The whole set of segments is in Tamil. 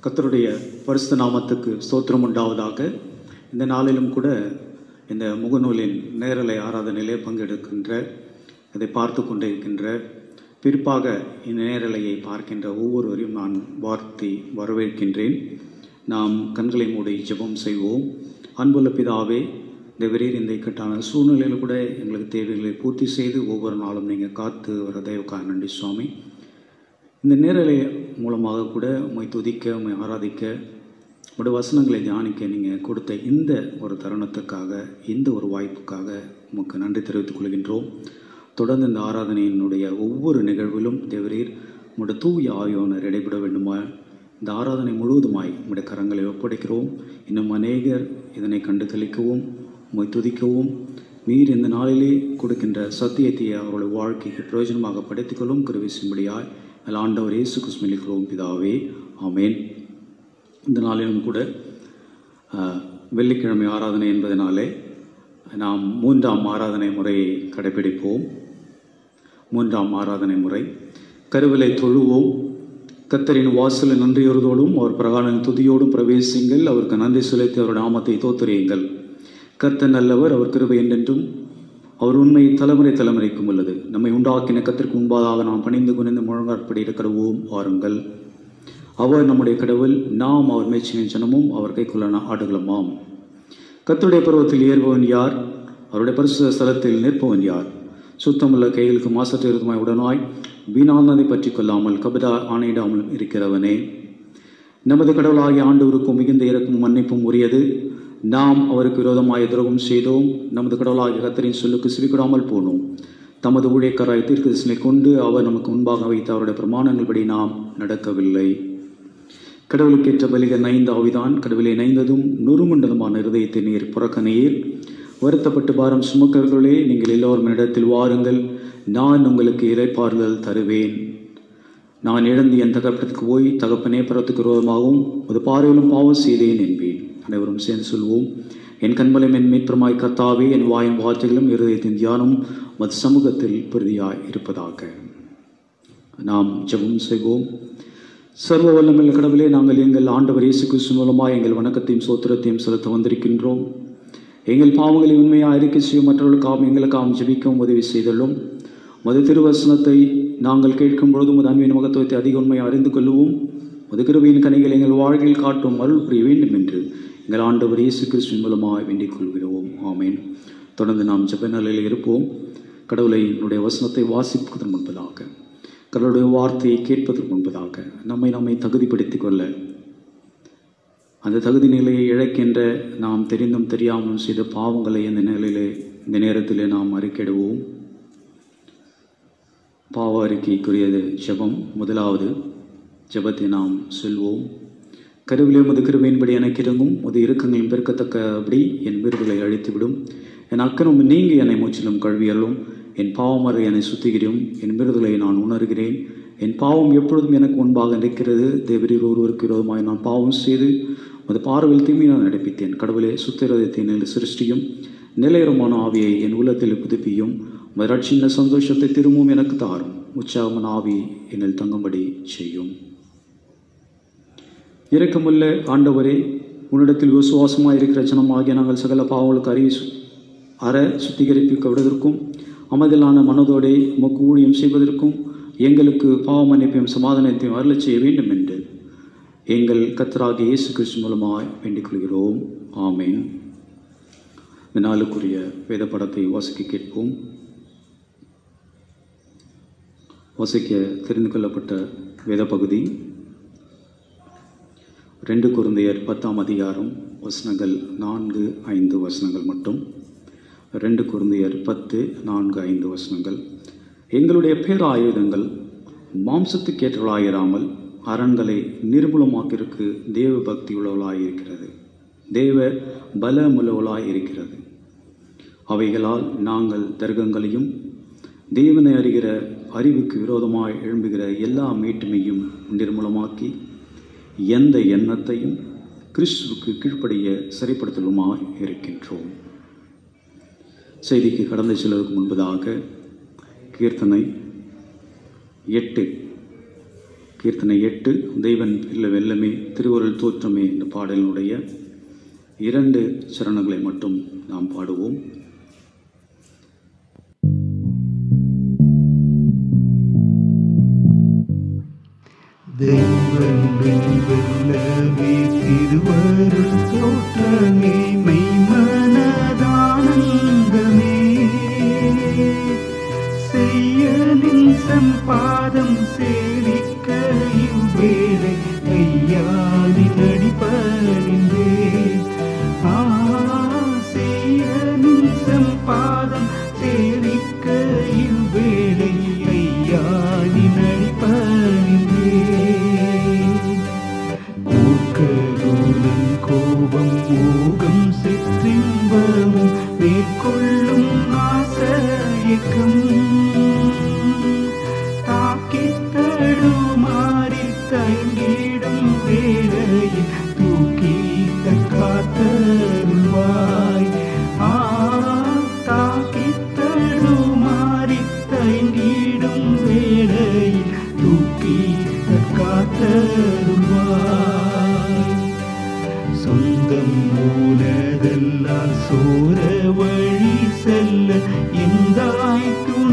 கர்த்தருடைய பரிசுத்த நாமத்துக்கு ஸ்தோத்திரம் உண்டாவதாக இந்த நாளிலும் கூட இந்த முகநூலின் நேரலை ஆராதனையிலே பங்கெடுக்கின்ற இதை பார்த்து கொண்டிருக்கின்ற பிற்பாக இந்த நேரலையை பார்க்கின்ற ஒவ்வொருவரையும் நான் வாழ்த்தி வரவேற்கின்றேன் நாம் கண்களை மூடி ஜெபம் செய்வோம் அன்புள்ள பிதாவே தேவரீர் இந்த இக்கட்டான சூழ்நிலையில் கூட எங்களுக்கு தேவைகளை பூர்த்தி செய்து ஒவ்வொரு நாளும் நீங்கள் காத்து வர தயவுக்காக நன்றி சுவாமி இந்த நேரலை மூலமாக கூட உம்மை துதிக்க உம்மை ஆராதிக்க உடைய வசனங்களை தியானிக்க நீங்கள் கொடுத்த இந்த ஒரு தருணத்துக்காக இந்த ஒரு வாய்ப்புக்காக உமக்கு நன்றி தெரிவித்துக் கொள்கின்றோம் தொடர்ந்து இந்த ஆராதனையினுடைய ஒவ்வொரு நிகழ்விலும் தேவரீர் உம்முடைய தூய ஆவியானவர் இடைபெற வேண்டுமா இந்த ஆராதனை முழுவதுமாய் உம்முடைய கரங்களை ஒப்படைக்கிறோம் இன்னும் அநேகர் இதனை கண்டு கழிக்கவும் உம்மை துதிக்கவும் நீர் இந்த நாளிலே கொடுக்கின்ற சத்தியத்தை அவருடைய வாழ்க்கைக்கு பிரயோஜனமாக படைத்துக்கொள்ளும் கருவிசும்படியாய் அதில் ஆண்டவர் இயேசு கிறிஸ்துவிலிக்கிறோம் பிதாவே ஆமேன் இந்த நாளிலும் கூட ஆஹ், வெள்ளிக்கிழமை ஆராதனை என்பதனாலே நாம் மூன்றாம் ஆராதனை முறையை கடைபிடிப்போம் மூன்றாம் ஆராதனை முறை கருவிலை தொழுவோம் கத்தரின் வாசலில் நன்றியுறுதோடும் அவர் பிரகாரன் துதியோடும் பிரவேசிங்கள் அவருக்கு நன்றி செலுத்தி அவர் நாமத்தை தோத்துறியுங்கள் கர்த்தர் நல்லவர் அவர் கிருபை என்றென்றும் அவர் உண்மை தலைமுறை தலைமுறைக்கும் உள்ளது நம்மை உண்டாக்கின கத்திற்கு முன்பாக நாம் பணிந்து குனிந்து முழங்காற்படி இருக்கிறவோம் வாருங்கள் அவர் நம்முடைய கடவுள் நாம் அவர் மேய்ச்சியின் ஜனமும் அவர் கைக்குள்ள ஆடுகளமாம் கர்த்தருடைய பருவத்தில் ஏறுபவன் யார் அவருடைய பரிசு ஸ்தலத்தில் நிற்பவன் யார் சுத்தமுள்ள கைகளுக்கு மாசற்ற இருதுமாய் உடனாய் வீணானதை பற்றி கொள்ளாமல் கபிதா ஆணையிடாமல் இருக்கிறவனே நமது கடவுளாகிய ஆண்டவருக்கும் மிகுந்த இறக்கும் மன்னிப்பும் உரியது நாம் அவருக்கு விரோதமாய் துரோகம் செய்தோம் நமது கடவுளாகிய கத்தரின் சொல்லுக்கு செவிக்கொடாமல் போனோம் தமது ஊழியக்காராய் தீர்க்கதரிசனை கொண்டு அவர் நமக்கு முன்பாக வைத்த அவருடைய பிரமாணங்கள்படி நாம் நடக்கவில்லை கடவுளுக்கேற்ற பலிகள் நைந்த ஆவிதான் கடவுளை நைந்ததும் நுறுமுண்டதுமான இருதயத்தை நீர் புறக்கணையீர் வருத்தப்பட்டு பாரம் சுமக்கர்களே நீங்கள் எல்லோரும் இடத்தில் வாருங்கள் நான் உங்களுக்கு இறைப்பாறுதல் தருவேன் நான் இழந்து என் தகப்பனத்துக்கு போய் தகப்பனே பரத்துக்கு விரோதமாகவும் ஒரு பார்வையிலும் பாவம் செய்தேன் என்பேன் அனைவரும் சேர்ந்து சொல்வோம் என் கண்மலையும் என் மீட்புறமாய் கத்தாவே என் வாயின் வார்த்தைகளும் இருதயத்தின் தியானம் மது சமூகத்தில் பிரதியாய் இருப்பதாக நாம் ஜெபம் செய்வோம் சர்வ வல்லமையுள்ள கடவுளே நாங்கள் எங்கள் ஆண்டவர் இயேசு கிறிஸ்து மூலமாக எங்கள் வணக்கத்தையும் சோத்திரத்தையும் செலுத்த வந்திருக்கின்றோம் எங்கள் பாவங்களை உண்மையாக அறிக்கை செய்யும் மற்றவர்களுக்காகவும் எங்களுக்காகவும் ஜெபிக்கவும் உதவி செய்துள்ளோம் மது திருவசனத்தை நாங்கள் கேட்கும் பொழுது உமது அன்பின் மகத்துவத்தை அதிக உண்மையை அறிந்து கொள்வோம் மது கிருபையின் கனிகள் எங்கள் வாழ்க்கையில் காட்டும் அருள் புரிய வேண்டும் என்று எங்கள் ஆண்டவர் இயேசு கிறிஸ்துவின் மூலமாக வேண்டிக் கொள்கிறோம் ஆமேன் தொடர்ந்து நாம் ஜெப நிலையில் இருப்போம் கடவுளை என்னுடைய வசனத்தை வாசிப்பதற்கு முன்பதாக கடவுளுடைய வார்த்தையை கேட்பதற்கு முன்பதாக நம்மை நம்மை தகுதிப்படுத்திக் கொள்ள அந்த தகுதி நிலையை இழக்கின்ற நாம் தெரிந்தும் தெரியாமலும் செய்த பாவங்களை இந்த நிலையிலே இந்த நேரத்திலே நாம் அறிக்கையிடுவோம் பாவ அறிக்கைக்குரியது ஜெபம் முதலாவது ஜெபத்தை நாம் சொல்வோம் கருவிலே முது கிருபையின்படி எனக்கு இறங்கும் முது இறுக்கங்களின் பெருக்கத்தக்கபடி என் வீடுகளை அழித்துவிடும் என் அக்கனும் நீங்கி என்னை மூச்சிலும் கழுவியலும் என் பாவமறை என்னை சுத்திகிறோம் என் விருதுகளை நான் உணர்கிறேன் என் பாவம் எப்பொழுதும் எனக்கு முன்பாக நிற்கிறது தேவரீர் ஒருவருக்கு விரோதமாய் நான் பாவம் செய்து அது பார்வையில் தீமை நான் நடப்பித்தேன் கடவுளே சுத்திரதத்தை நிலை சிருஷ்டியும் நிலையரமான ஆவியை என் உள்ளத்தில் புதுப்பியும் மரட்சின்ன சந்தோஷத்தை திரும்பவும் எனக்கு தாரும் உற்சாகமான ஆவி என்னில் தங்கும்படி செய்யும் இரக்கமுள்ள ஆண்டவரே உன்னிடத்தில் விசுவாசமாக இருக்கிற ஜனமாகிய நாங்கள் சகல பாவங்களுக்கு அறிவி சு- அற சுத்திகரிப்பிக்கப்படுவதற்கும் அமைதலான மனதோடே உமக்கு ஊழியம் செய்வதற்கும் எங்களுக்கு பாவ மன்னிப்பையும் சமாதானத்தையும் அருளச் செய்ய வேண்டும் என்று எங்கள் கத்தராகிய இயேசு கிறிஸ்து மூலமாய் வேண்டிக் கொள்கிறோம் ஆமேன் இந்த நாளுக்குரிய வேத படத்தை வாசிக்க கேட்போம் வாசிக்க தெரிந்து கொள்ளப்பட்ட வேத பகுதி ரெண்டு குருந்தையர் பத்தாம் அதிகாரம் வசனங்கள் நான்கு ஐந்து வசனங்கள் மட்டும் ரெண்டு குருந்தையர் பத்து நான்கு ஐந்து வசனங்கள் எங்களுடைய பேராயுதங்கள் மாம்சத்துக்கேற்றவளாயிராமல் அரண்களை நிர்மூலமாக்கிற்கு தேவ பக்தி உள்ளவளாயிருக்கிறது தேவ பலமுள்ளவளாய் இருக்கிறது அவைகளால் நாங்கள் தர்க்கங்களையும் தேவனை அறிகிற அறிவுக்கு விரோதமாய் எழும்புகிற எல்லா மீட்டுமையும் நிர்மூலமாக்கி எந்த எண்ணத்தையும் கிறிஸ்துவுக்கு கீழ்ப்படிய சரிப்படுத்தலுமாய் இருக்கின்றோம் செய்திக்கு கடந்த சிலருக்கு முன்பதாக கீர்த்தனை எட்டு கீர்த்தனை எட்டு தெய்வன் இல்ல வெல்லமே திருவருள் தோற்றமே என்ற பாடலினுடைய இரண்டு சரணங்களை மட்டும் நாம் பாடுவோம் தெய்வன் வெல்லவே திருவருள் தோற்றமே மெய்மனதானந்தமே செய்யலின் சம்பாதம் சேவிக்க இவ்வேளை ஐயானின் அடிப்பணிந்தே ஆ செய்யலின் சம்பாதம் சேவிக்க இவ்வேளை ஐயானின் அடிப்பணிந்தே ஊக்ககுணம் கோபம் மோகம் சிற்றின்பமும் மேற்கொள்ளும் ஆசையக்கம் தாக்கித் தடுமாறி தங்கிடும் வேளையில் தூக்கி காத்தருள்வாய் ஆ தாக்கித் தடுமாறி தங்கிடும் வேளையில் தூக்கி காத்தருள்வாய் சொந்தம் மூலதெல்லாம் சோர வழி செல்ல எந்தாய்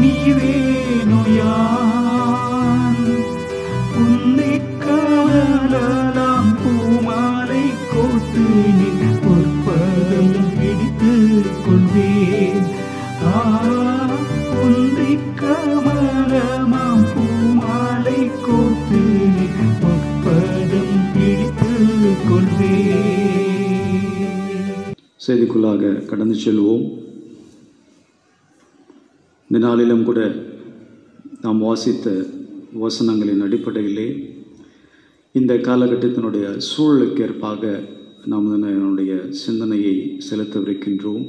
துணிவேனுயான் உன்னை கவலாம் பூமாலை கோத்து நின் பொற்பதம் பிடித்து கொள்வேன் ஆ உன்னை கமலமாம் பூமாலை கோத்து நின் பொற்பதம் பிடித்து கொள்வேன் செய்திக்குள்ளாக கடந்து செல்வோம் இந்த நாளிலும் கூட நாம் வாசித்த வசனங்களின் அடிப்படையிலே இந்த காலகட்டத்தினுடைய சூழலுக்கேற்பாக நாம் நம்முடைய சிந்தனையை செலுத்தவிருக்கின்றோம்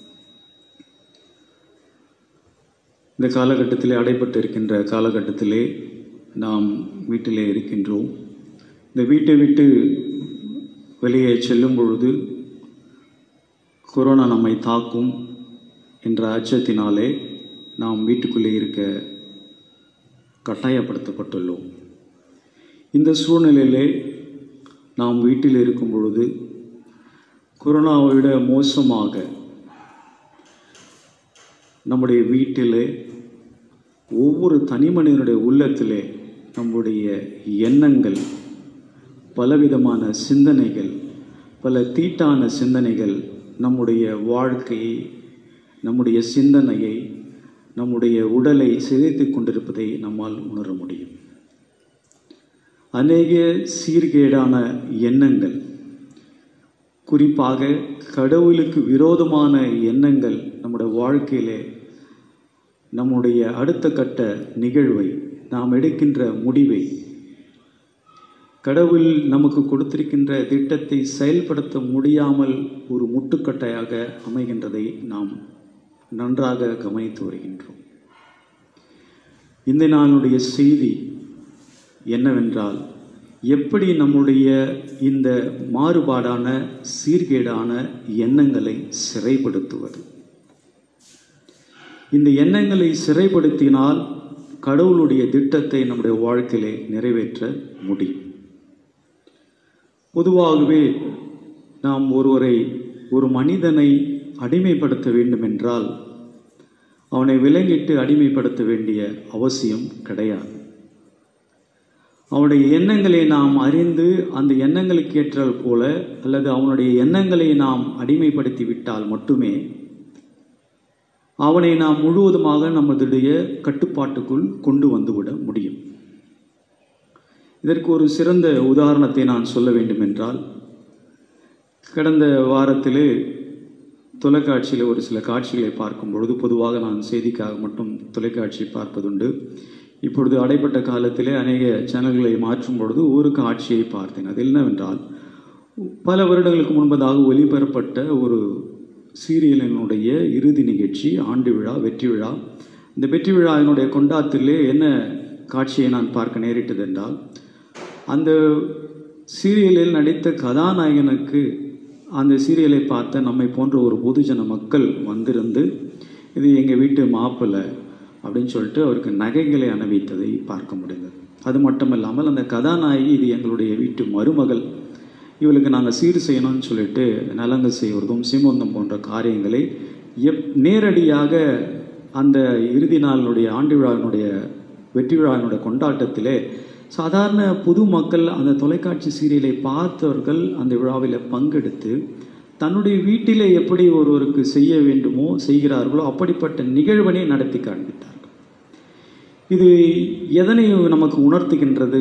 இந்த காலகட்டத்திலே அடைபட்டு இருக்கின்ற காலகட்டத்திலே நாம் வீட்டிலே இருக்கின்றோம் இந்த வீட்டை விட்டு வெளியே செல்லும் பொழுது கொரோனா நம்மை தாக்கும் என்ற அச்சத்தினாலே நாம் வீட்டுக்குள்ளே இருக்க கட்டாயப்படுத்தப்பட்டுள்ளோம் இந்த சூழ்நிலையிலே நாம் வீட்டில் இருக்கும் பொழுது கொரோனாவை விட மோசமாக நம்முடைய வீட்டிலே ஒவ்வொரு தனி மனிதனுடைய உள்ளத்திலே நம்முடைய எண்ணங்கள் பலவிதமான சிந்தனைகள் பல தீட்டான சிந்தனைகள் நம்முடைய வாழ்க்கையை நம்முடைய சிந்தனையை நம்முடைய உடலை சிதைத்து கொண்டிருப்பதை நம்மால் உணர முடியும் அநேக சீர்கேடான எண்ணங்கள் குறிப்பாக கடவுளுக்கு விரோதமான எண்ணங்கள் நம்முடைய வாழ்க்கையிலே நம்முடைய அடுத்த கட்ட நிகழ்வை நாம் எடுக்கின்ற முடிவை கடவுள் நமக்கு கொடுத்திருக்கின்ற திட்டத்தை செயல்படுத்த முடியாமல் ஒரு முட்டுக்கட்டையாக அமைகின்றதை நாம் நன்றாக கவனித்து வருகின்றோம் இந்த நாளுடைய செய்தி என்னவென்றால் எப்படி நம்முடைய இந்த மாறுபாடான சீர்கேடான எண்ணங்களை சிறைப்படுத்துவது இந்த எண்ணங்களை சிறைப்படுத்தினால் கடவுளுடைய திட்டத்தை நம்முடைய வாழ்க்கையிலே நிறைவேற்ற முடியும் பொதுவாகவே நாம் ஒருவரை ஒரு மனிதனை அடிமைப்படுத்த வேண்டுமென்றால் அவனை விலங்கிட்டு அடிமைப்படுத்த வேண்டிய அவசியம் கிடையாது அவனுடைய எண்ணங்களை நாம் அறிந்து அந்த எண்ணங்களுக்கு ஏற்றால் போல அல்லது அவனுடைய எண்ணங்களை நாம் அடிமைப்படுத்தி விட்டால் மட்டுமே அவனை நாம் முழுவதுமாக நம்மளுடைய கட்டுப்பாட்டுக்குள் கொண்டு வந்துவிட முடியும் இதற்கு ஒரு சிறந்த உதாரணத்தை நான் சொல்ல வேண்டும் என்றால் கடந்த வாரத்திலே தொலைக்காட்சியில் ஒரு சில காட்சிகளை பார்க்கும் பொழுது பொதுவாக நான் செய்திக்காக மட்டும் தொலைக்காட்சி பார்ப்பதுண்டு இப்பொழுது அடைப்பட்ட காலத்திலே அநேக சேனல்களை மாற்றும் பொழுது ஒரு காட்சியை பார்த்தேன் அது என்னவென்றால் பல வருடங்களுக்கு முன்பதாக ஒளிபரப்பட்ட ஒரு சீரியலினுடைய இறுதி நிகழ்ச்சி ஆண்டு விழா வெற்றி விழா இந்த வெற்றி விழாவினுடைய கொண்டாட்டத்திலே என்ன காட்சியை நான் பார்க்க நேரிட்டது என்றால் அந்த சீரியலில் நடித்த கதாநாயகனுக்கு அந்த சீரியலை பார்த்த நம்மை போன்ற ஒரு பொதுஜன மக்கள் வந்திருந்து இது எங்கள் வீட்டு மாப்பிள்ளை அப்படின்னு சொல்லிட்டு அவருக்கு நகைகளை அணிவித்ததை பார்க்க முடிந்தது அது மட்டும் இல்லாமல் அந்த கதாநாயகி இது எங்களுடைய வீட்டு மருமகள் இவளுக்கு நாங்கள் சீர் செய்யணும்னு சொல்லிட்டு நலங்கு செய்வதும் சீமந்தம் போன்ற காரியங்களை எப் நேரடியாக அந்த இறுதி நாளினுடைய ஆண்டு விழாவினுடைய வெற்றி விழாவினுடைய கொண்டாட்டத்திலே சாதாரண பொதுமக்கள் அந்த தொலைக்காட்சி சீரியலை பார்த்தவர்கள் அந்த விழாவில் பங்கெடுத்து தன்னுடைய வீட்டிலே எப்படி ஒருவருக்கு செய்ய வேண்டுமோ செய்கிறார்களோ அப்படிப்பட்ட நிகழ்வனை நடத்தி காண்பித்தார்கள் இது எதனை நமக்கு உணர்த்துகின்றது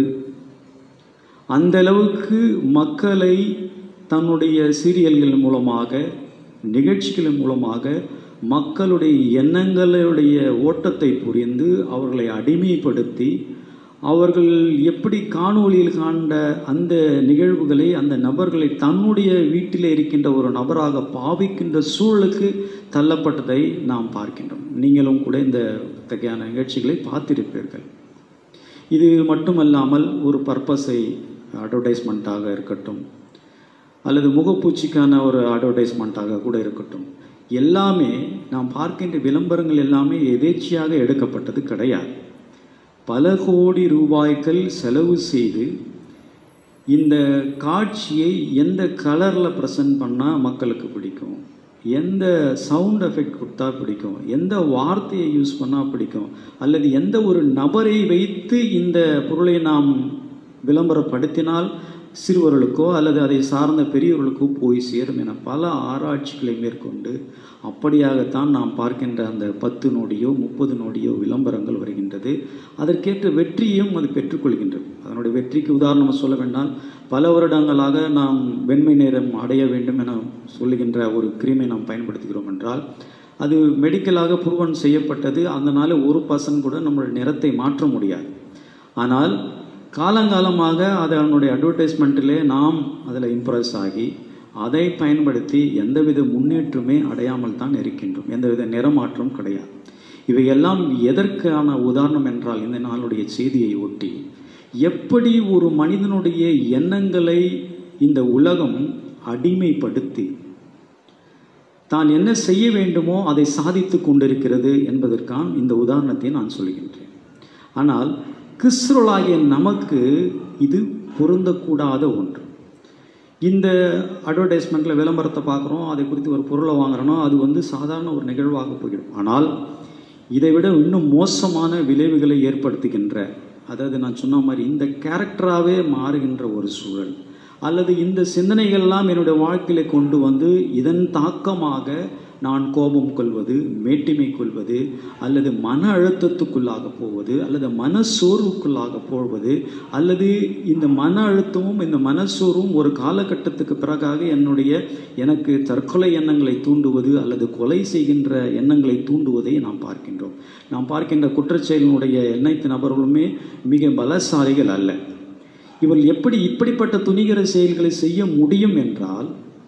அந்த அளவுக்கு மக்களை தன்னுடைய சீரியல்கள் மூலமாக நிகழ்ச்சிகள் மூலமாக மக்களுடைய எண்ணங்களுடைய ஓட்டத்தை புரிந்து அவர்களை அடிமைப்படுத்தி அவர்கள் எப்படி காணொளியில் காண்ட அந்த நிகழ்வுகளை அந்த நபர்களை தன்னுடைய வீட்டில் இருக்கின்ற ஒரு நபராக பாவிக்கின்ற சூழலுக்கு தள்ளப்பட்டதை நாம் பார்க்கின்றோம் நீங்களும் கூட இந்த இத்தகையான நிகழ்ச்சிகளை பார்த்திருப்பீர்கள் இது மட்டுமல்லாமல் ஒரு பர்பஸை அட்வர்டைஸ்மெண்ட்டாக இருக்கட்டும் அல்லது முகப்பூச்சிக்கான ஒரு அட்வர்டைஸ்மெண்ட்டாக கூட இருக்கட்டும் எல்லாமே நாம் பார்க்கின்ற விளம்பரங்கள் எல்லாமே எதேச்சியாக எடுக்கப்பட்டது கிடையாது பல கோடி ரூபாய்கள் செலவு செய்து இந்த காட்சியை எந்த கலரில் ப்ரெசன்ட் பண்ணால் மக்களுக்கு பிடிக்கும் எந்த சவுண்ட் எஃபெக்ட் கொடுத்தா பிடிக்கும் எந்த வார்த்தையை யூஸ் பண்ணால் பிடிக்கும் அல்லது எந்த ஒரு நபரை வைத்து இந்த பொருளை நாம் விளம்பரப்படுத்தினால் சிறுவர்களுக்கோ அல்லது அதை சார்ந்த பெரியவர்களுக்கோ போய் சேரும் என பல ஆராய்ச்சிகளை மேற்கொண்டு அப்படியாகத்தான் நாம் பார்க்கின்ற அந்த பத்து நொடியோ முப்பது நொடியோ விளம்பரங்கள் வருகின்றது அதற்கேற்ற வெற்றியும் அது பெற்றுக்கொள்கின்றது அதனுடைய வெற்றிக்கு உதாரணமாக சொல்ல வேண்டால் பல வருடங்களாக நாம் வெண்மை நேரம் அடைய வேண்டும் என சொல்லுகின்ற ஒரு கிரீமை நாம் பயன்படுத்துகிறோம் என்றால் அது மெடிக்கலாக ப்ரூவன் செய்யப்பட்டது அதனால் ஒரு பர்சன்ட் கூட நம்மளுடைய நிறத்தை மாற்ற முடியாது ஆனால் காலங்காலமாக அதனுடைய அட்வர்டைஸ்மெண்ட்டிலே நாம் அதில் இம்ப்ரெஸ் ஆகி அதை பயன்படுத்தி எந்தவித முன்னேற்றமே அடையாமல் தான் இருக்கின்றோம் எந்தவித நிறமாற்றம் கிடையாது இவையெல்லாம் எதற்கான உதாரணம் என்றால் இந்த நாளுடைய செய்தியை ஒட்டி எப்படி ஒரு மனிதனுடைய எண்ணங்களை இந்த உலகம் அடிமைப்படுத்தி தான் என்ன செய்ய வேண்டுமோ அதை சாதித்து கொண்டிருக்கிறது என்பதற்கான இந்த உதாரணத்தை நான் சொல்கின்றேன் ஆனால் கிறிஸ்துவலாகிய நமக்கு இது பொருந்தக்கூடாத ஒன்று இந்த அட்வர்டைஸ்மெண்ட்டில் விளம்பரத்தை பார்க்குறோம் அதை குறித்து ஒரு பொருளை வாங்குறோன்னா அது வந்து சாதாரண ஒரு நிகழ்வாக போய்விடும் ஆனால் இதை விட இன்னும் மோசமான விளைவுகளை ஏற்படுத்துகின்ற அதாவது நான் சொன்ன மாதிரி இந்த கேரக்டராகவே மாறுகின்ற ஒரு சூழல் அல்லது இந்த சிந்தனைகள்லாம் என்னுடைய வாழ்க்கையில கொண்டு வந்து இதன் தாக்கமாக நான் கோபம் கொள்வது மேட்டிமை கொள்வது அல்லது மன அழுத்தத்துக்குள்ளாக போவது அல்லது மன சோர்வுக்குள்ளாக போவது அல்லது இந்த மன அழுத்தமும் இந்த மனசோர்வும் ஒரு காலகட்டத்துக்கு பிறகாக என்னுடைய எனக்கு தற்கொலை எண்ணங்களை தூண்டுவது அல்லது கொலை செய்கின்ற எண்ணங்களை தூண்டுவதை நாம் பார்க்கின்றோம் நாம் பார்க்கின்ற குற்றச்செயலினுடைய எண்ணத்து நபர்களுமே மிக பலசாலிகள் அல்ல இவர்கள் எப்படி இப்படிப்பட்ட துணிகர செயல்களை செய்ய முடியும் என்றால்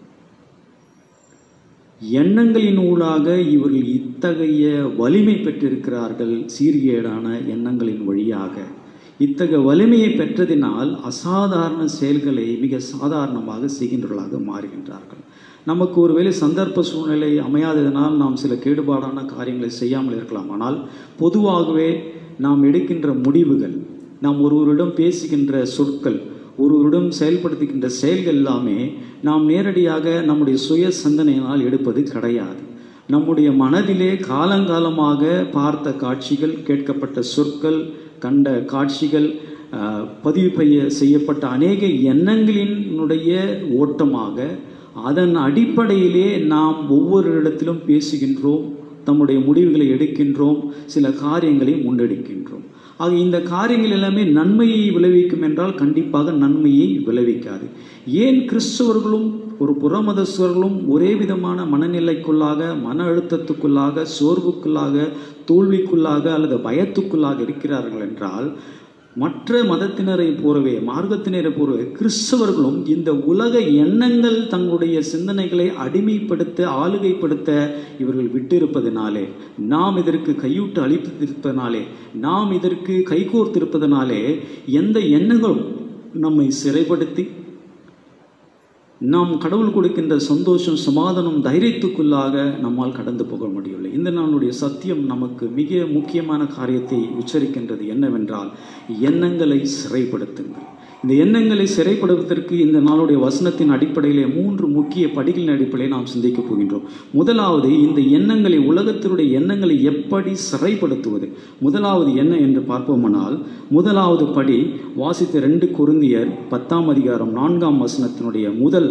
எண்ணங்களின் ஊடாக இவர்கள் இத்தகைய வலிமை பெற்றிருக்கிறார்கள் சீர்கேடான எண்ணங்களின் வழியாக இத்தகைய வலிமையை பெற்றதினால் அசாதாரண செயல்களை மிக சாதாரணமாக செய்கின்றவர்களாக மாறுகின்றார்கள் நமக்கு ஒருவேளை சந்தர்ப்ப சூழ்நிலை அமையாததனால் நாம் சில கேடுபாடான காரியங்களை செய்யாமல் இருக்கலாம் ஆனால் பொதுவாகவே நாம் எடுக்கின்ற முடிவுகள் நாம் ஒருவரிடம் பேசுகின்ற சொற்கள் ஒருவரிடம் செயல்படுத்துகின்ற செயல்கள் எல்லாமே நாம் நேரடியாக நம்முடைய சுய சிந்தனையினால் எடுப்பது கிடையாது நம்முடைய மனதிலே காலங்காலமாக பார்த்த காட்சிகள் கேட்கப்பட்ட சொற்கள் கண்ட காட்சிகள் ஆஹ், பதிவு பெய்ய செய்யப்பட்ட அநேக எண்ணங்களினுடைய ஓட்டமாக அதன் அடிப்படையிலே நாம் ஒவ்வொரு இடத்திலும் பேசுகின்றோம் நம்முடைய முடிவுகளை எடுக்கின்றோம் சில காரியங்களை முன்னெடுக்கின்றோம் ஆக இந்த காரியங்கள் எல்லாமே நன்மையை விளைவிக்கும் என்றால் கண்டிப்பாக நன்மையை விளைவிக்காது ஏன் கிறிஸ்தவர்களும் ஒரு புறமதஸ்வர்களும் ஒரே விதமான மனநிலைக்குள்ளாக மன அழுத்தத்துக்குள்ளாக சோர்வுக்குள்ளாக தோல்விக்குள்ளாக அல்லது பயத்துக்குள்ளாக இருக்கிறார்கள் என்றால் மற்ற மதத்தினரை போலவே மார்க்கத்தினரை போலவே கிறிஸ்தவர்களும் இந்த உலக எண்ணங்கள் தங்களுடைய சிந்தனைகளை அடிமைப்படுத்த ஆளுகைப்படுத்த இவர்கள் விட்டிருப்பதனாலே நாம் இதற்கு கையூட்டு அளித்திருப்பதனாலே நாம் இதற்கு கைகோர்த்திருப்பதனாலே எந்த எண்ணங்களும் நம்மை சிறைப்படுத்தி நாம் கடவுள் கொடுக்கின்ற சந்தோஷம் சமாதானம் தைரியத்துக்குள்ளாக நம்மால் கடந்து போக முடியவில்லை இந்த நாளுடைய சத்தியம் நமக்கு மிக முக்கியமான காரியத்தை உச்சரிக்கின்றது என்னவென்றால் எண்ணங்களை சிறைப்படுத்துங்கள் இந்த எண்ணங்களை சிறைப்படுவதற்கு இந்த நாளுடைய வசனத்தின் அடிப்படையிலே மூன்று முக்கிய படிகளின் அடிப்படையில் நாம் சிந்திக்க போகின்றோம் முதலாவது இந்த எண்ணங்களை உலகத்தினுடைய எண்ணங்களை எப்படி சிறைப்படுத்துவது முதலாவது என்ன என்று பார்ப்போமானால் முதலாவது படி வாசித்த ரெண்டு குருந்தியர் பத்தாம் அதிகாரம் நான்காம் வசனத்தினுடைய முதல்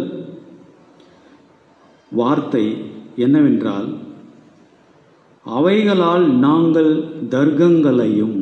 வார்த்தை என்னவென்றால் அவைகளால் நாங்கள் தர்க்கங்களையும்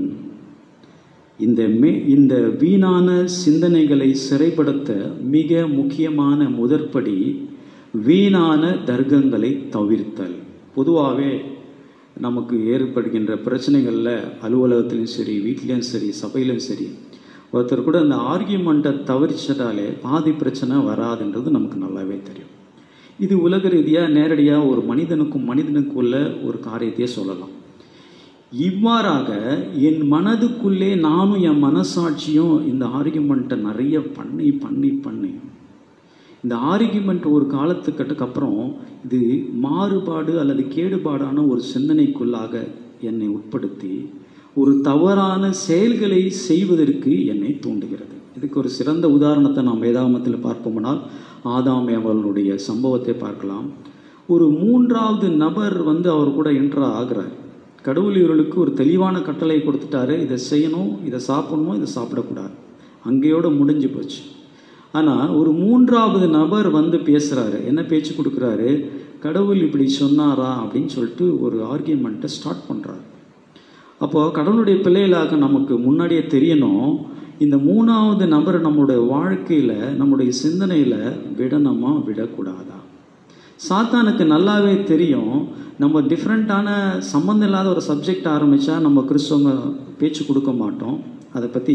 இந்த மே இந்த வீணான சிந்தனைகளை சிறைப்படுத்த மிக முக்கியமான முதற்படி வீணான தர்க்கங்களை தவிர்த்தல் பொதுவாகவே நமக்கு ஏற்படுகின்ற பிரச்சனைகளில் அலுவலகத்திலும் சரி வீட்லேயும் சரி சபையிலும் சரி ஒருத்தர் கூட அந்த ஆர்கியூமெண்ட்டை தவிர்ச்சிட்டாலே பாதி பிரச்சனை வராதுன்றது நமக்கு நல்லாவே தெரியும் இது உலக ரீதியாக நேரடியாக ஒரு மனிதனுக்கும் மனிதனுக்குள்ள ஒரு காரியத்தையே சொல்லலாம் இவ்வாறாக என் மனதுக்குள்ளே நானும் என் மனசாட்சியும் இந்த ஆர்கியூமெண்ட்டை நிறைய பண்ணி பண்ணி பண்ணி இந்த ஆர்கியூமெண்ட் ஒரு காலத்துக்கட்டுக்கு அப்புறம் இது மாறுபாடு அல்லது கேடுபாடான ஒரு சிந்தனைக்குள்ளாக என்னை உட்படுத்தி ஒரு தவறான செயல்களை செய்வதற்கு என்னை தூண்டுகிறது இதுக்கு ஒரு சிறந்த உதாரணத்தை நாம் வேதாகமத்தில் பார்ப்போம்னால் ஆதாம் அவர்களுடைய சம்பவத்தை பார்க்கலாம் ஒரு மூன்றாவது நபர் வந்து அவர் கூட என்ட்ரா ஆகிறார் கடவுள் இவர்களுக்கு ஒரு தெளிவான கட்டளை கொடுத்துட்டாரு இதை செய்யணும் இதை சாப்பிடணும் இதை சாப்பிடக்கூடாது அங்கேயோட முடிஞ்சு போச்சு ஆனால் ஒரு மூன்றாவது நபர் வந்து பேசுகிறாரு என்ன பேச்சு கொடுக்குறாரு கடவுள் இப்படி சொன்னாரா அப்படின்னு சொல்லிட்டு ஒரு ஆர்கியூமெண்ட்டை ஸ்டார்ட் பண்ணுறாரு அப்போது கடவுளுடைய பிள்ளைகளாக நமக்கு முன்னாடியே தெரியணும் இந்த மூணாவது நபர் நம்மளுடைய வாழ்க்கையில் நம்முடைய சிந்தனையில் விடணுமா விடக்கூடாதா சாத்தானுக்கு நல்லாவே தெரியும் நம்ம டிஃப்ரெண்ட்டான சம்மந்தம் இல்லாத ஒரு சப்ஜெக்ட் ஆரம்பித்தா நம்ம கிறிஸ்தவங்க பேச்சு கொடுக்க மாட்டோம் அதை பற்றி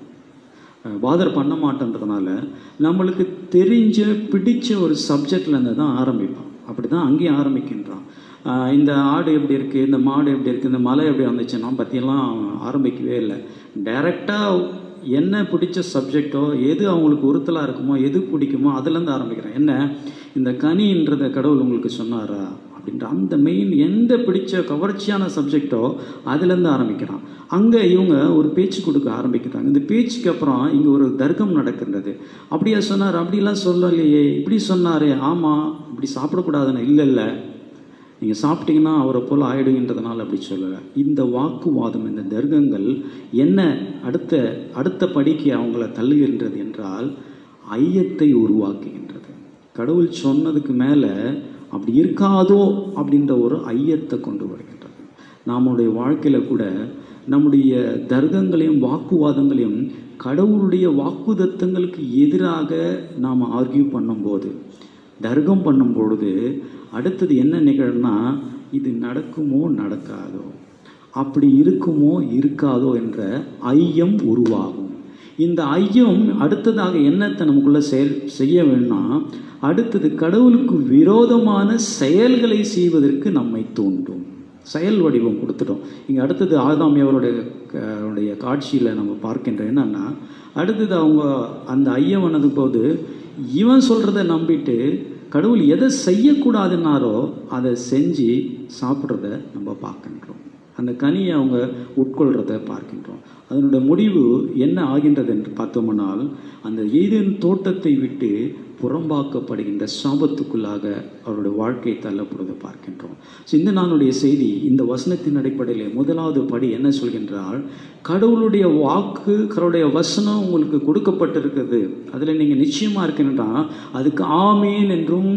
பாதர் பண்ண மாட்டோன்றதுனால நம்மளுக்கு தெரிஞ்ச பிடிச்ச ஒரு சப்ஜெக்ட்லேருந்து தான் ஆரம்பிப்போம் அப்படி தான் அங்கேயும் ஆரம்பிக்கின்றான் ஆஹ் இந்த ஆடு எப்படி இருக்குது இந்த மாடு எப்படி இருக்குது இந்த மலை எப்படி வந்துச்சுன்னா பற்றியெல்லாம் ஆரம்பிக்கவே இல்லை டைரெக்டாக என்ன பிடிச்ச சப்ஜெக்டோ எது அவங்களுக்கு உறுத்தலாக இருக்குமோ எது பிடிக்குமோ அதுலேருந்து ஆரம்பிக்கிறேன் என்ன இந்த கனின்றத கடவுள் உங்களுக்கு சொன்னாரா அப்படின்ற அந்த மெயின் எந்த பிடிச்ச கவர்ச்சியான சப்ஜெக்டோ அதுலேருந்து ஆரம்பிக்கிறான் அங்கே இவங்க ஒரு பேச்சு கொடுக்க ஆரம்பிக்கிறாங்க இந்த பேச்சுக்கு அப்புறம் இங்கே ஒரு தர்க்கம் நடக்கின்றது அப்படியா சொன்னார் அப்படிலாம் சொல்லலையே இப்படி சொன்னாரே ஆமாம் இப்படி சாப்பிடக்கூடாதுன்னு இல்லை இல்லை நீங்கள் சாப்பிட்டீங்கன்னா அவரை போல் ஆயிடுகின்றதுனால அப்படி சொல்லலை இந்த வாக்குவாதம் இந்த தர்க்கங்கள் என்ன அடுத்த அடுத்த படிக்கு அவங்கள தள்ளுகின்றது என்றால் ஐயத்தை உருவாக்குகின்றது கடவுள் சொன்னதுக்கு மேலே அப்படி இருக்காதோ அப்படின்ற ஒரு ஐயத்தை கொண்டு வருகின்றது நம்முடைய வாழ்க்கையில் கூட நம்முடைய தர்க்கங்களையும் வாக்குவாதங்களையும் கடவுளுடைய வாக்குதத்தங்களுக்கு எதிராக நாம் ஆர்கியூ பண்ணும்போது தர்க்கம் பண்ணும் பொழுது அடுத்தது என்ன நிகழ்னா இது நடக்குமோ நடக்காதோ அப்படி இருக்குமோ இருக்காதோ என்ற ஐயம் உருவாகும் இந்த ஐயம் அடுத்ததாக என்னத்தை நமக்குள்ள செயல் செய்ய வேணும்னா அடுத்தது கடவுளுக்கு விரோதமான செயல்களை செய்வதற்கு நம்மை தூண்டும் செயல் வடிவம் கொடுத்துட்டோம் இங்கே அடுத்தது ஆதாமி அவருடைய க- அவருடைய காட்சியில் நம்ம பார்க்கின்ற என்னன்னா அடுத்தது அவங்க அந்த ஐயம் வந்தது போது இவன் சொல்கிறத நம்பிட்டு கடவுள் எதை செய்யக்கூடாதுன்னாரோ அதை செஞ்சு சாப்பிட்றத நம்ம பார்க்கின்றோம் அந்த கனியை அவங்க உட்கொள்றத பார்க்கின்றோம் அதனுடைய முடிவு என்ன ஆகின்றது என்று பார்த்தோம்னால் அந்த ஏதேன் தோட்டத்தை விட்டு புறம்பாக்கப்படுகின்ற சாபத்துக்குள்ளாக அவருடைய வாழ்க்கை தள்ளப்படுவதை பார்க்கின்றோம் ஸோ இந்த நாளுடைய செய்தி இந்த வசனத்தின் அடிப்படையிலே முதலாவது படி என்ன சொல்கின்றால் கடவுளுடைய வாக்கு கடவுளுடைய வசனம் உங்களுக்கு கொடுக்கப்பட்டிருக்குது அதில் நீங்கள் நிச்சயமாக இருக்கீங்கன்னா அதுக்கு ஆமேன் என்றும்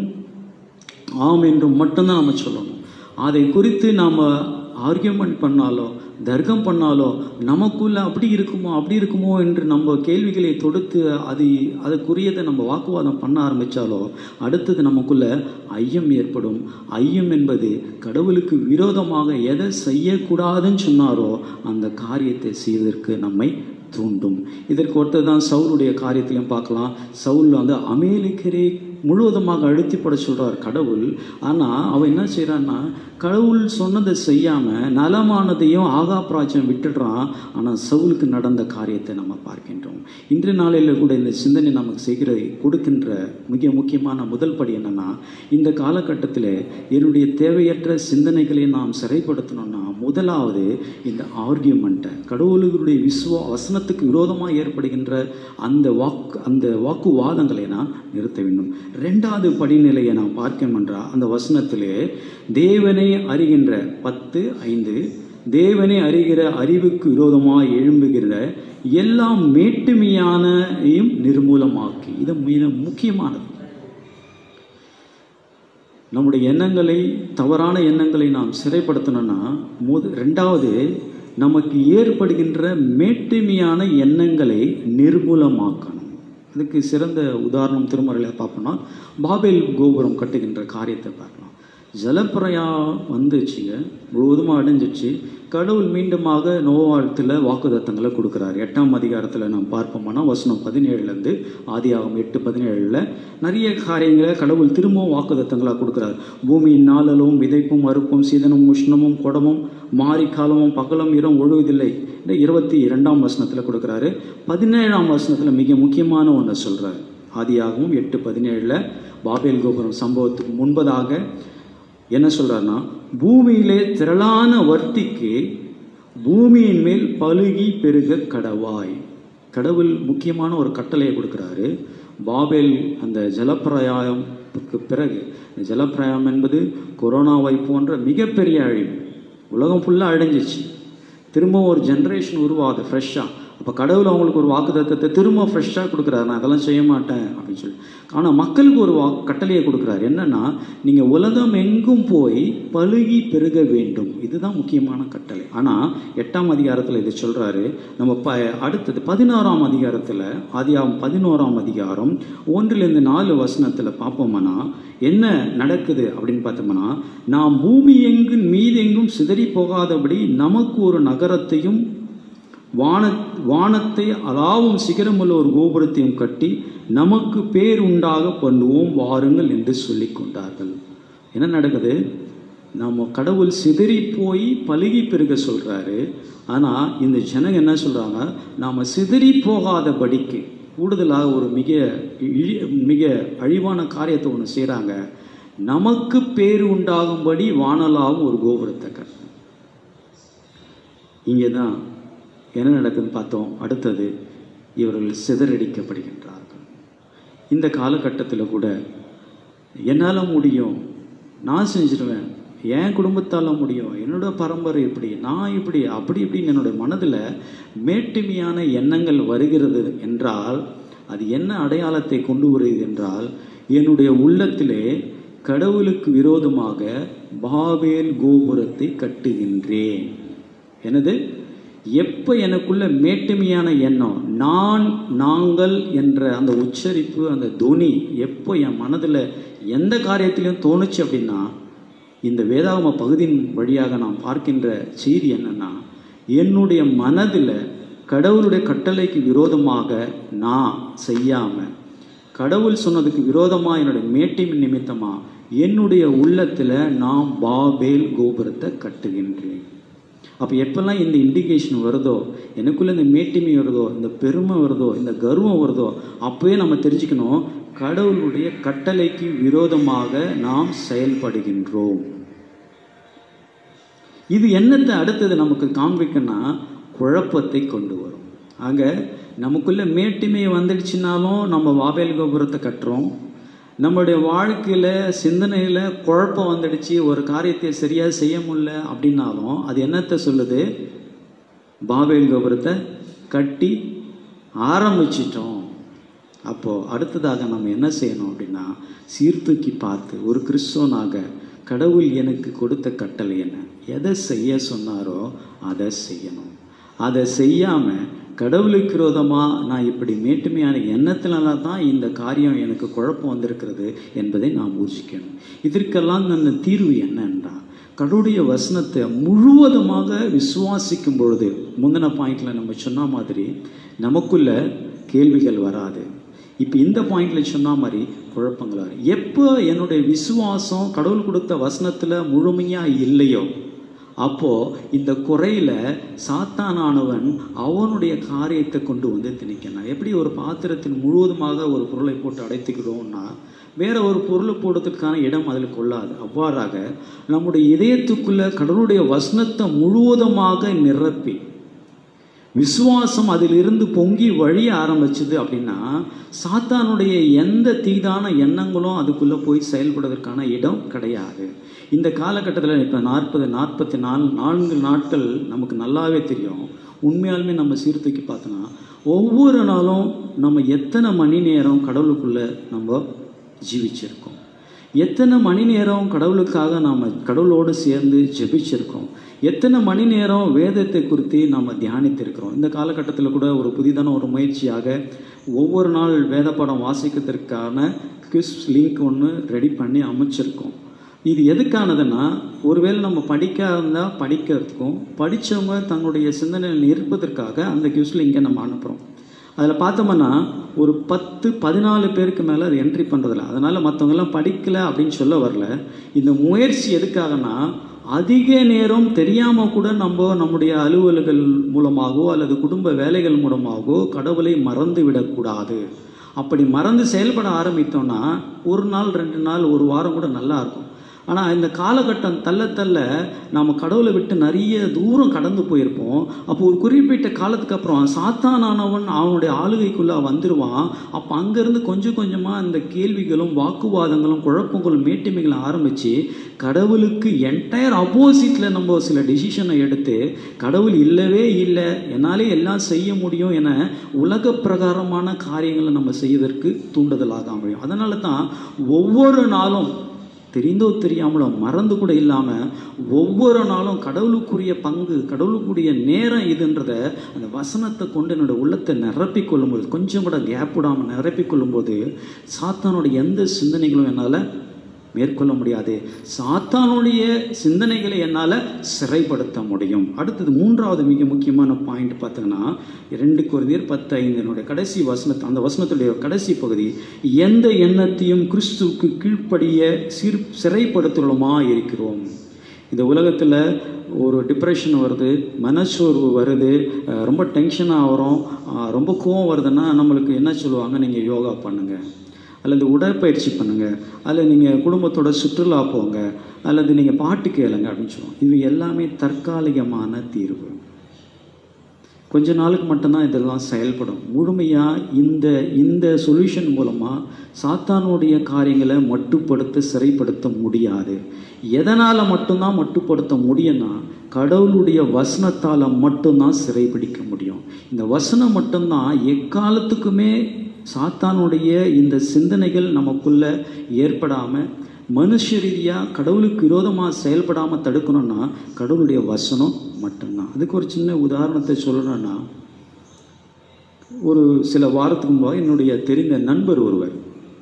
ஆம் என்றும் மட்டும்தான் நம்ம சொல்லணும் அதை குறித்து நாம் ஆர்கியூமெண்ட் பண்ணாலோ தர்க்கம் பண்ணாலோ நமக்குள்ள அப்படி இருக்குமோ அப்படி இருக்குமோ என்று நம்ம கேள்விகளை தொடுத்து அது அதுக்குரியதை நம்ம வாக்குவாதம் பண்ண ஆரம்பித்தாலோ அடுத்தது நமக்குள்ள ஐயம் ஏற்படும் ஐயம் என்பது கடவுளுக்கு விரோதமாக எதை செய்யக்கூடாதுன்னு சொன்னாரோ அந்த காரியத்தை செய்வதற்கு நம்மை தூண்டும் இதற்கு ஒருத்தர் தான் சவுலுடைய காரியத்திலையும் பார்க்கலாம் சவுல் வந்து அமேலிக்கரை முழுவதுமாக அழுத்தி போட சொல்கிறார் கடவுள் ஆனால் அவன் என்ன செய்கிறான்னா கடவுள் சொன்னதை செய்யாமல் நலமானதையும் ஆகாப்ராஜ்யம் விட்டுடுறான் ஆனால் சவுலுக்கு நடந்த காரியத்தை நம்ம பார்க்கின்றோம் இன்றைய நாளில் கூட இந்த சிந்தனை நமக்கு செய்கிற கொடுக்கின்ற மிக முக்கியமான முதல் படி என்னன்னா இந்த காலகட்டத்தில் என்னுடைய தேவையற்ற சிந்தனைகளை நாம் சிறைப்படுத்தணும்னா முதலாவது இந்த ஆர்கியூமெண்ட்டை கடவுளுடைய விசுவா வசனத்துக்கு விரோதமாக ஏற்படுகின்ற அந்த வாக்கு அந்த வாக்குவாதங்களை நாம் நிறுத்த வேண்டும் ரெண்டாவது படிநிலையை நாம் பார்க்கணும் என்றால் அந்த வசனத்திலே தேவனை அறிகின்ற பத்து ஐந்து தேவனை அறிகிற அறிவுக்கு விரோதமாக எழும்புகிற எல்லாம் மேட்டுமையானையும் நிர்மூலமாக்கி இது மிக முக்கியமானது நம்முடைய எண்ணங்களை தவறான எண்ணங்களை நாம் சிறைப்படுத்தணும்னா முத ரெண்டாவது நமக்கு ஏற்படுகின்ற மேட்டுமையான எண்ணங்களை நிர்மூலமாக்கணும் இதுக்கு சிறந்த உதாரணம் திருமறையில் பார்ப்போம்னா பாபேல் கோபுரம் கட்டுகின்ற காரியத்தை பார்க்கலாம் ஜலப்பிரயா வந்துச்சுங்க முழுவதுமாக அடைஞ்சிச்சு கடவுள் மீண்டுமாக நோவாழ்த்தில் வாக்குதத்தங்களை கொடுக்குறாரு எட்டாம் அதிகாரத்தில் நாம் பார்ப்போம்னா வசனம் பதினேழுலேருந்து ஆதியாகம் எட்டு பதினேழில் நிறைய காரியங்களை கடவுள் திரும்பவும் வாக்குதத்தங்களாக கொடுக்குறாரு பூமியின் நாளலும் விதைப்பும் அறுப்பும் சீதனும் உஷ்ணமும் குடமும் மாறி காலமும் பகலும் இரவும் ஒழுவதில்லை இந்த இருபத்தி இரண்டாம் வசனத்தில் கொடுக்குறாரு பதினேழாம் வசனத்தில் மிக முக்கியமான ஒன்றை சொல்கிறார் ஆதியாகவும் எட்டு பதினேழில் பாபேல் கோபுரம் சம்பவத்துக்கு முன்பதாக என்ன சொல்றாருன்னா பூமியிலே திரளான வர்த்திக்கு பூமியின் மேல் பழுகி பெருக கடவாய் கடவுள் முக்கியமான ஒரு கட்டளையை கொடுக்குறாரு பாபேல் அந்த ஜலப்பிரயாயத்துக்கு பிறகு இந்த ஜலப்பிரயாயம் என்பது கொரோனாவை போன்ற மிகப்பெரிய அழிவு உலகம் ஃபுல்லாக அழிஞ்சிச்சு திரும்ப ஒரு ஜென்ரேஷன் உருவாகுது ஃப்ரெஷ்ஷாக அப்போ கடவுள் அவங்களுக்கு ஒரு வாக்குத்தத்தத்தை திரும்ப ஃப்ரெஷ்ஷாக கொடுக்குறாரு நான் அதெல்லாம் செய்ய மாட்டேன் அப்படின்னு சொல்லி ஆனால் மக்களுக்கு ஒரு வா கட்டளையை கொடுக்குறாரு என்னன்னா நீங்கள் உலகம் எங்கும் போய் பழுகி பெருக வேண்டும் இதுதான் முக்கியமான கட்டளை ஆனால் எட்டாம் அதிகாரத்தில் இது சொல்கிறாரு நம்ம ப அடுத்தது பதினோராம் அதிகாரத்தில் ஆதியாகம் பதினோராம் அதிகாரம் ஒன்றிலிருந்து நாலு வசனத்தில் பார்ப்போம்னா என்ன நடக்குது அப்படின்னு பார்த்தோம்னா நாம் பூமி எங்கும் மீதெங்கும் சிதறி போகாதபடி நமக்கு ஒரு நகரத்தையும் வான வானத்தை அலாவும் சிகரமுள்ள ஒரு கோபுரத்தையும் கட்டி நமக்கு பேர் உண்டாக பண்ணுவோம் வாருங்கள் என்று சொல்லிக் கொண்டார்கள் என்ன நடக்குது நம்ம கடவுள் சிதறி போய் பழுகி பெருக சொல்றாரு ஆனால் இந்த ஜனங்க என்ன சொல்றாங்க நாம சிதறி போகாதபடிக்கு கூடுதலாக ஒரு மிக இழி மிக அழிவான காரியத்தை ஒன்று செய்கிறாங்க நமக்கு பேர் உண்டாகும்படி வானலாவும் ஒரு கோபுரத்தை கட்டணும் இங்கே தான் என்ன நடக்குதுன்னு பார்த்தோம் அடுத்தது இவர்கள் சிதறடிக்கப்படுகின்றார்கள் இந்த காலகட்டத்தில் கூட என்னால் முடியும் நான் செஞ்சிருவேன் என் குடும்பத்தால் முடியும் என்னோட பரம்பரை இப்படி நான் இப்படி அப்படி இப்படின்னு என்னுடைய மனதில் மேட்டுமையான எண்ணங்கள் வருகிறது என்றால் அது என்ன அடையாளத்தை கொண்டு வருகிறது என்றால் என்னுடைய உள்ளத்திலே கடவுளுக்கு விரோதமாக பாபேல் கோபுரத்தை கட்டுகின்றேன் எனது எப்போ எனக்குள்ள மேட்டுமையான எண்ணம் நான் நாங்கள் என்ற அந்த உச்சரிப்பு அந்த துணி எப்போ என் மனதில் எந்த காரியத்திலையும் தோணுச்சு அப்படின்னா இந்த வேதாகம பகுதியின் வழியாக நான் பார்க்கின்ற செய்தி என்னன்னா என்னுடைய மனதில் கடவுளுடைய கட்டளைக்கு விரோதமாக நான் செய்யாமல் கடவுள் சொன்னதுக்கு விரோதமாக என்னுடைய மேட்டின் நிமித்தமாக என்னுடைய உள்ளத்தில் நான் பாபேல் கோபுரத்தை கட்டுகின்றேன் அப்போ எப்பெல்லாம் இந்த இண்டிகேஷன் வருதோ எனக்குள்ள இந்த மேட்டிமை வருதோ இந்த பெருமை வருதோ இந்த கர்வம் வருதோ அப்போயே நம்ம தெரிஞ்சுக்கணும் கடவுளுடைய கட்டளைக்கு விரோதமாக நாம் செயல்படுகின்றோம் இது என்னத்தை அடுத்தது நமக்கு காண்பிக்கன்னா குழப்பத்தை கொண்டு வரும் ஆக நமக்குள்ள மேட்டிமை வந்துடுச்சுனாலும் நம்ம வாபேல் கோபுரத்தை கட்டுறோம் நம்மளுடைய வாழ்க்கையில் சிந்தனையில் குழப்பம் வந்துடுச்சு ஒரு காரியத்தை சரியாக செய்ய முடியல அப்படின்னாலும் அது என்னத்தை சொல்லுது பாபேல் கோபுரத்தை கட்டி ஆரம்பிச்சிட்டோம் அப்போது அடுத்ததாக நம்ம என்ன செய்யணும் அப்படின்னா சீர்தூக்கி பார்த்து ஒரு கிறிஸ்தவனாக கடவுள் எனக்கு கொடுத்த கட்டளை என்ன எதை செய்ய சொன்னாரோ அதை செய்யணும் அதை செய்யாமல் கடவுளுக்கு விரோதமாக நான் இப்படி மேட்டுமையான எண்ணத்தினால தான் இந்த காரியம் எனக்கு குழப்பம் வந்திருக்கிறது என்பதை நாம் ஊர்ஜிக்கணும் இதற்கெல்லாம் ನನ್ನ தீர்வு என்னன்றா கடவுளுடைய வசனத்தை முழுவதுமாக விசுவாசிக்கும் பொழுது முந்தின பாயிண்ட்ல நம்ம சொன்ன மாதிரி நமக்குள்ள கேள்விகள் வராது இப்போ இந்த பாயிண்ட்ல சொன்ன மாதிரி குழப்பங்களா இருக்கு. எப்போ என்னுடைய விசுவாசம் கடவுள் கொடுத்த வசனத்துல முழுமையா இல்லையோ அப்போ இந்த குறையில சாத்தானானவன் அவனுடைய காரியத்தை கொண்டு வந்து திணிக்கிறான் எப்படி ஒரு பாத்திரத்தின் முழுவதுமாக ஒரு பொருளை போட்டு அடைத்துக்கிறோம்னா வேற ஒரு பொருளை போடுறதுக்கான இடம் அதில் கொள்ளாது அவ்வாறாக நம்முடைய இதயத்துக்குள்ள கடவுளுடைய வசனத்தை முழுவதுமாக நிரப்பி விசுவாசம் அதிலிருந்து பொங்கி வழிய ஆரம்பிச்சது அப்படின்னா சாத்தானுடைய எந்த தீதான எண்ணங்களும் அதுக்குள்ளே போய் செயல்படுவதற்கான இடம் கிடையாது இந்த காலகட்டத்தில் இப்போ நாற்பது நாற்பத்தி நாலு நான்கு நாட்கள் நமக்கு நல்லாவே தெரியும் உண்மையாலுமே நம்ம சீர்தூக்கி பார்த்தோன்னா ஒவ்வொரு நாளும் நம்ம எத்தனை மணி நேரம் கடவுளுக்குள்ளே நம்ம ஜீவிச்சிருக்கோம் எத்தனை மணி நேரம் கடவுளுக்காக நாம் கடவுளோடு சேர்ந்து ஜெபிச்சிருக்கோம் எத்தனை மணி நேரம் வேதத்தை குறித்து நாம் தியானித்திருக்கிறோம் இந்த காலகட்டத்தில் கூட ஒரு புதிதான ஒரு முயற்சியாக ஒவ்வொரு நாள் வேத படம் வாசிக்கிறதுக்கான கிஸ் லிங்க் ஒன்று ரெடி பண்ணி அமைச்சிருக்கோம் இது எதுக்கானதுன்னா ஒருவேளை நம்ம படிக்காத இருந்தால் படிக்கிறதுக்கும் படித்தவங்க தங்களுடைய சிந்தனையில் இருப்பதற்காக அந்த கியூஸ் லிங்கை நம்ம அனுப்புகிறோம் அதில் பார்த்தோம்னா ஒரு பத்து பதினாலு பேருக்கு மேலே அது என்ட்ரி பண்ணுறதில்ல அதனால் மற்றவங்கெல்லாம் படிக்கலை அப்படின்னு சொல்ல வரல இந்த முயற்சி எதுக்காகனா அதிக நேரம் தெரியாமல் கூட நம்ம நம்முடைய அலுவல்கள் மூலமாகவோ அல்லது குடும்ப வேலைகள் மூலமாகவோ கடவுளை மறந்து விடக்கூடாது அப்படி மறந்து செயல்பட ஆரம்பித்தோம்னா ஒரு நாள் ரெண்டு நாள் ஒரு வாரம் கூட நல்லா இருக்கும் ஆனால் இந்த காலகட்டம் தள்ள தள்ள நாம் கடவுளை விட்டு நிறைய தூரம் கடந்து போயிருப்போம் அப்போ ஒரு குறிப்பிட்ட காலத்துக்கு அப்புறம் சாத்தானானவன் அவனுடைய ஆளுகைக்குள்ளே வந்துடுவான் அப்போ அங்கேருந்து கொஞ்சம் கொஞ்சமாக இந்த கேள்விகளும் வாக்குவாதங்களும் குழப்பங்களும் மேட்டுமைகளும் ஆரம்பித்து கடவுளுக்கு என்டையர் அப்போசிட்டில் நம்ம சில டிசிஷனை எடுத்து கடவுள் இல்லவே இல்லை என்னாலே எல்லாம் செய்ய முடியும் என உலக பிரகாரமான காரியங்களை நம்ம செய்வதற்கு தூண்டுதலாக அமையும் அதனால தான் ஒவ்வொரு நாளும் தெரிந்தோ தெரியாமலோ மறந்து கூட இல்லாமல் ஒவ்வொரு நாளும் கடவுளுக்குரிய பங்கு கடவுளுக்குரிய நேரம் இதுன்றத அந்த வசனத்தை கொண்டு என்னோட உள்ளத்தை நிரப்பிக் கொள்ளும்போது கொஞ்சம் கூட கேப் விடாமல் நிரப்பிக் கொள்ளும்போது சாத்தானோட எந்த சிந்தனைகளும் என்னால் மேற்கொள்ள முடியாது சாத்தானுடைய சிந்தனைகளை என்னால் சிறைப்படுத்த முடியும் அடுத்தது மூன்றாவது மிக முக்கியமான பாயிண்ட் பார்த்தீங்கன்னா இரண்டு குருதியர் பத்து ஐந்தினுடைய கடைசி வசனத்தை அந்த வசனத்துடைய கடைசி பகுதி எந்த எண்ணத்தையும் கிறிஸ்துவுக்கு கீழ்ப்படிய சீர் சிறைப்படுத்துகிறோமா இருக்கிறோம் இந்த உலகத்தில் ஒரு டிப்ரெஷன் வருது மனச்சோர்வு வருது அஹ் ரொம்ப டென்ஷன் ஆகிறோம் அஹ் ரொம்ப கோவம் வருதுன்னா நம்மளுக்கு என்ன சொல்லுவாங்க நீங்கள் யோகா பண்ணுங்கள் அல்லது உடற்பயிற்சி பண்ணுங்கள் அல்லது நீங்கள் குடும்பத்தோட சுற்றுலா போங்க அல்லது நீங்கள் பாட்டு கேளுங்க அப்படின்னு சொல்லுவோம் இது எல்லாமே தற்காலிகமான தீர்வு கொஞ்ச நாளுக்கு மட்டும்தான் இதெல்லாம் செயல்படும் முழுமையாக இந்த இந்த சொல்யூஷன் மூலமாக சாத்தானுடைய காரியங்களை மட்டுப்படுத்த சிறைப்படுத்த முடியாது எதனால் மட்டும்தான் மட்டுப்படுத்த முடியும்னா கடவுளுடைய வசனத்தால் மட்டும்தான் சிறைபிடிக்க முடியும் இந்த வசனம் மட்டும்தான் எக்காலத்துக்குமே சாத்தானுடைய இந்த சிந்தனைகள் நமக்குள்ள ஏற்படாமல் மனுஷ ரீதியாக கடவுளுக்கு விரோதமாக செயல்படாமல் தடுக்கணும்னா கடவுளுடைய வசனம் மட்டும்தான் அதுக்கு ஒரு சின்ன உதாரணத்தை சொல்லணும்னா ஒரு சில வாரத்துக்கு முன்பாக என்னுடைய தெரிந்த நண்பர் ஒருவர்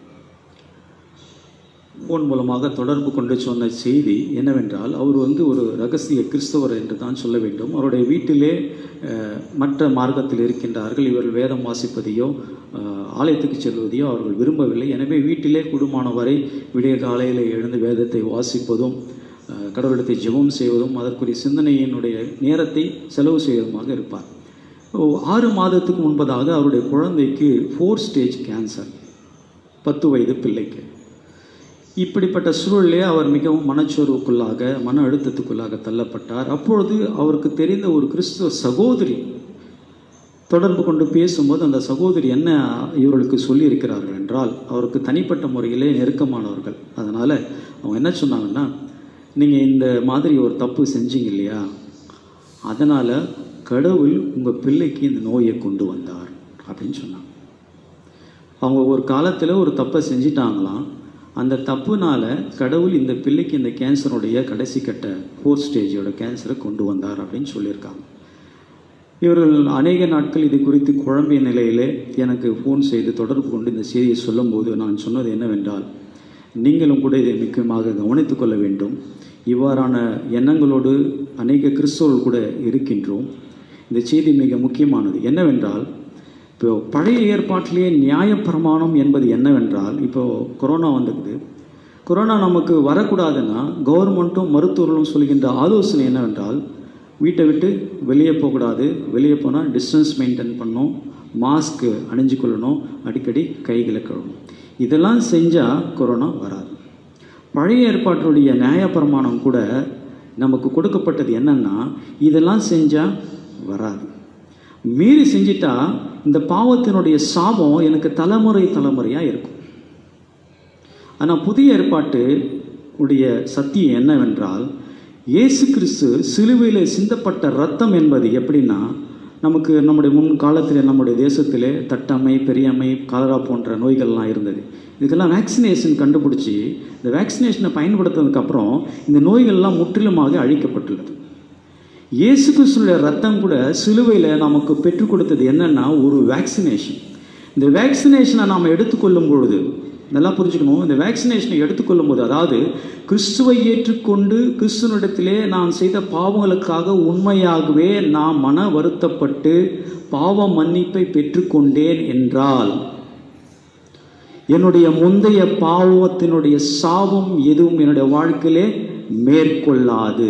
ஃபோன் மூலமாக தொடர்பு கொண்டு சொன்ன செய்தி என்னவென்றால் அவர் வந்து ஒரு ரகசிய கிறிஸ்தவர் என்று தான் சொல்ல வேண்டும் அவருடைய வீட்டிலே அஹ், மற்ற மார்க்கத்தில் இருக்கின்றார்கள் இவர்கள் வேதம் வாசிப்பதையோ அஹ், ஆலயத்துக்கு செல்வதையோ அவர்கள் விரும்பவில்லை எனவே வீட்டிலே குடும்பமான வரை விடிய காலையில் எழுந்து வேதத்தை வாசிப்பதும் அஹ், கடவுளிடத்தை ஜெபம் செய்வதும் அதற்குரிய சிந்தனையினுடைய நேரத்தை செலவு செய்வதுமாக இருப்பார் ஓ, ஆறு மாதத்துக்கு முன்பதாக அவருடைய குழந்தைக்கு ஃபோர் ஸ்டேஜ் கேன்சர் பத்து வயது பிள்ளைக்கு இப்படிப்பட்ட சூழலிலே அவர் மிகவும் மனச்சோர்வுக்குள்ளாக மன அழுத்தத்துக்குள்ளாக தள்ளப்பட்டார் அப்பொழுது அவருக்கு தெரிந்த ஒரு கிறிஸ்துவ சகோதரி தொடர்பு கொண்டு பேசும்போது அந்த சகோதரி என்ன இவர்களுக்கு சொல்லியிருக்கிறார்கள் என்றால் அவருக்கு தனிப்பட்ட முறையிலே நெருக்கமானவர்கள் அதனால் அவங்க என்ன சொன்னாங்கன்னா நீங்கள் இந்த மாதிரி ஒரு தப்பு செஞ்சீங்க இல்லையா அதனால் கடவுள் உங்கள் பிள்ளைக்கு இந்த நோயை கொண்டு வந்தார் அப்படின்னு சொன்னாங்க அவங்க ஒரு காலத்தில் ஒரு தப்பை செஞ்சிட்டாங்களாம் அந்த தப்புனால கடவுள் இந்த பிள்ளைக்கு இந்த கேன்சருடைய கடைசி கட்ட ஃபோர்த் ஸ்டேஜோட கேன்சரை கொண்டு வந்தார் அப்படின்னு சொல்லியிருக்காங்க இவர்கள் அநேக நாட்கள் இது குறித்து குழம்பிய நிலையிலே எனக்கு ஃபோன் செய்து தொடர்பு கொண்டு இந்த செய்தியை சொல்லும்போது நான் சொன்னது என்னவென்றால் நீங்களும் கூட இதை முக்கியமாக கவனித்துக் கொள்ள வேண்டும் இவ்வாறான எண்ணங்களோடு அநேக கிறிஸ்தவர்கள் கூட இருக்கின்றோம் இந்த செய்தி மிக முக்கியமானது என்னவென்றால் இப்போ பழைய ஏற்பாட்டிலேயே நியாயப்பிரமாணம் என்பது என்னவென்றால் இப்போ கொரோனா வந்துக்குது கொரோனா நமக்கு வரக்கூடாதுன்னா கவர்மெண்ட்டும் மருத்துவர்களும் சொல்கின்ற ஆலோசனை என்னவென்றால் வீட்டை விட்டு வெளியே போகக்கூடாது வெளியே போனால் டிஸ்டன்ஸ் மெயின்டைன் பண்ணணும் மாஸ்க்கு அணிஞ்சு கொள்ளணும் அடிக்கடி கைகளை கழுவணும் இதெல்லாம் செஞ்சால் கொரோனா வராது பழைய ஏற்பாட்டுடைய நியாயப்பிரமாணம் கூட நமக்கு கொடுக்கப்பட்டது என்னன்னா இதெல்லாம் செஞ்சால் வராது மீறி செஞ்சிட்டா இந்த பாவத்தினுடைய சாபம் எனக்கு தலைமுறை தலைமுறையாக இருக்கும் ஆனால் புதிய ஏற்பாட்டு உடைய சத்தியம் என்னவென்றால் இயேசு கிறிஸ்து சிலுவையில் சிந்தப்பட்ட ரத்தம் என்பது எப்படின்னா நமக்கு நம்முடைய முன் காலத்தில் நம்முடைய தேசத்திலே தட்டம்மை பெரியம்மை காலரா போன்ற நோய்கள்லாம் இருந்தது இதுக்கெல்லாம் வேக்சினேஷன் கண்டுபிடிச்சி இந்த வேக்சினேஷனை பயன்படுத்தினதுக்கப்புறம் இந்த நோய்கள்லாம் முற்றிலுமாக அழிக்கப்பட்டுள்ளது இயேசு கிறிஸ்துடைய ரத்தம் கூட சிலுவையில் நமக்கு பெற்றுக் கொடுத்தது என்னன்னா ஒரு வேக்சினேஷன் இந்த வேக்சினேஷனை நாம் எடுத்துக்கொள்ளும் பொழுது நல்லா புரிஞ்சுக்கணும் இந்த வேக்சினேஷனை எடுத்துக்கொள்ளும் போது அதாவது கிறிஸ்துவை ஏற்றுக்கொண்டு கிறிஸ்துவனிடத்திலே நான் செய்த பாவங்களுக்காக உண்மையாகவே நான் மன வருத்தப்பட்டு பாவ மன்னிப்பை பெற்றுக்கொண்டேன் என்றால் என்னுடைய முந்தைய பாவத்தினுடைய சாபம் எதுவும் என்னுடைய வாழ்க்கையிலே மேற்கொள்ளாது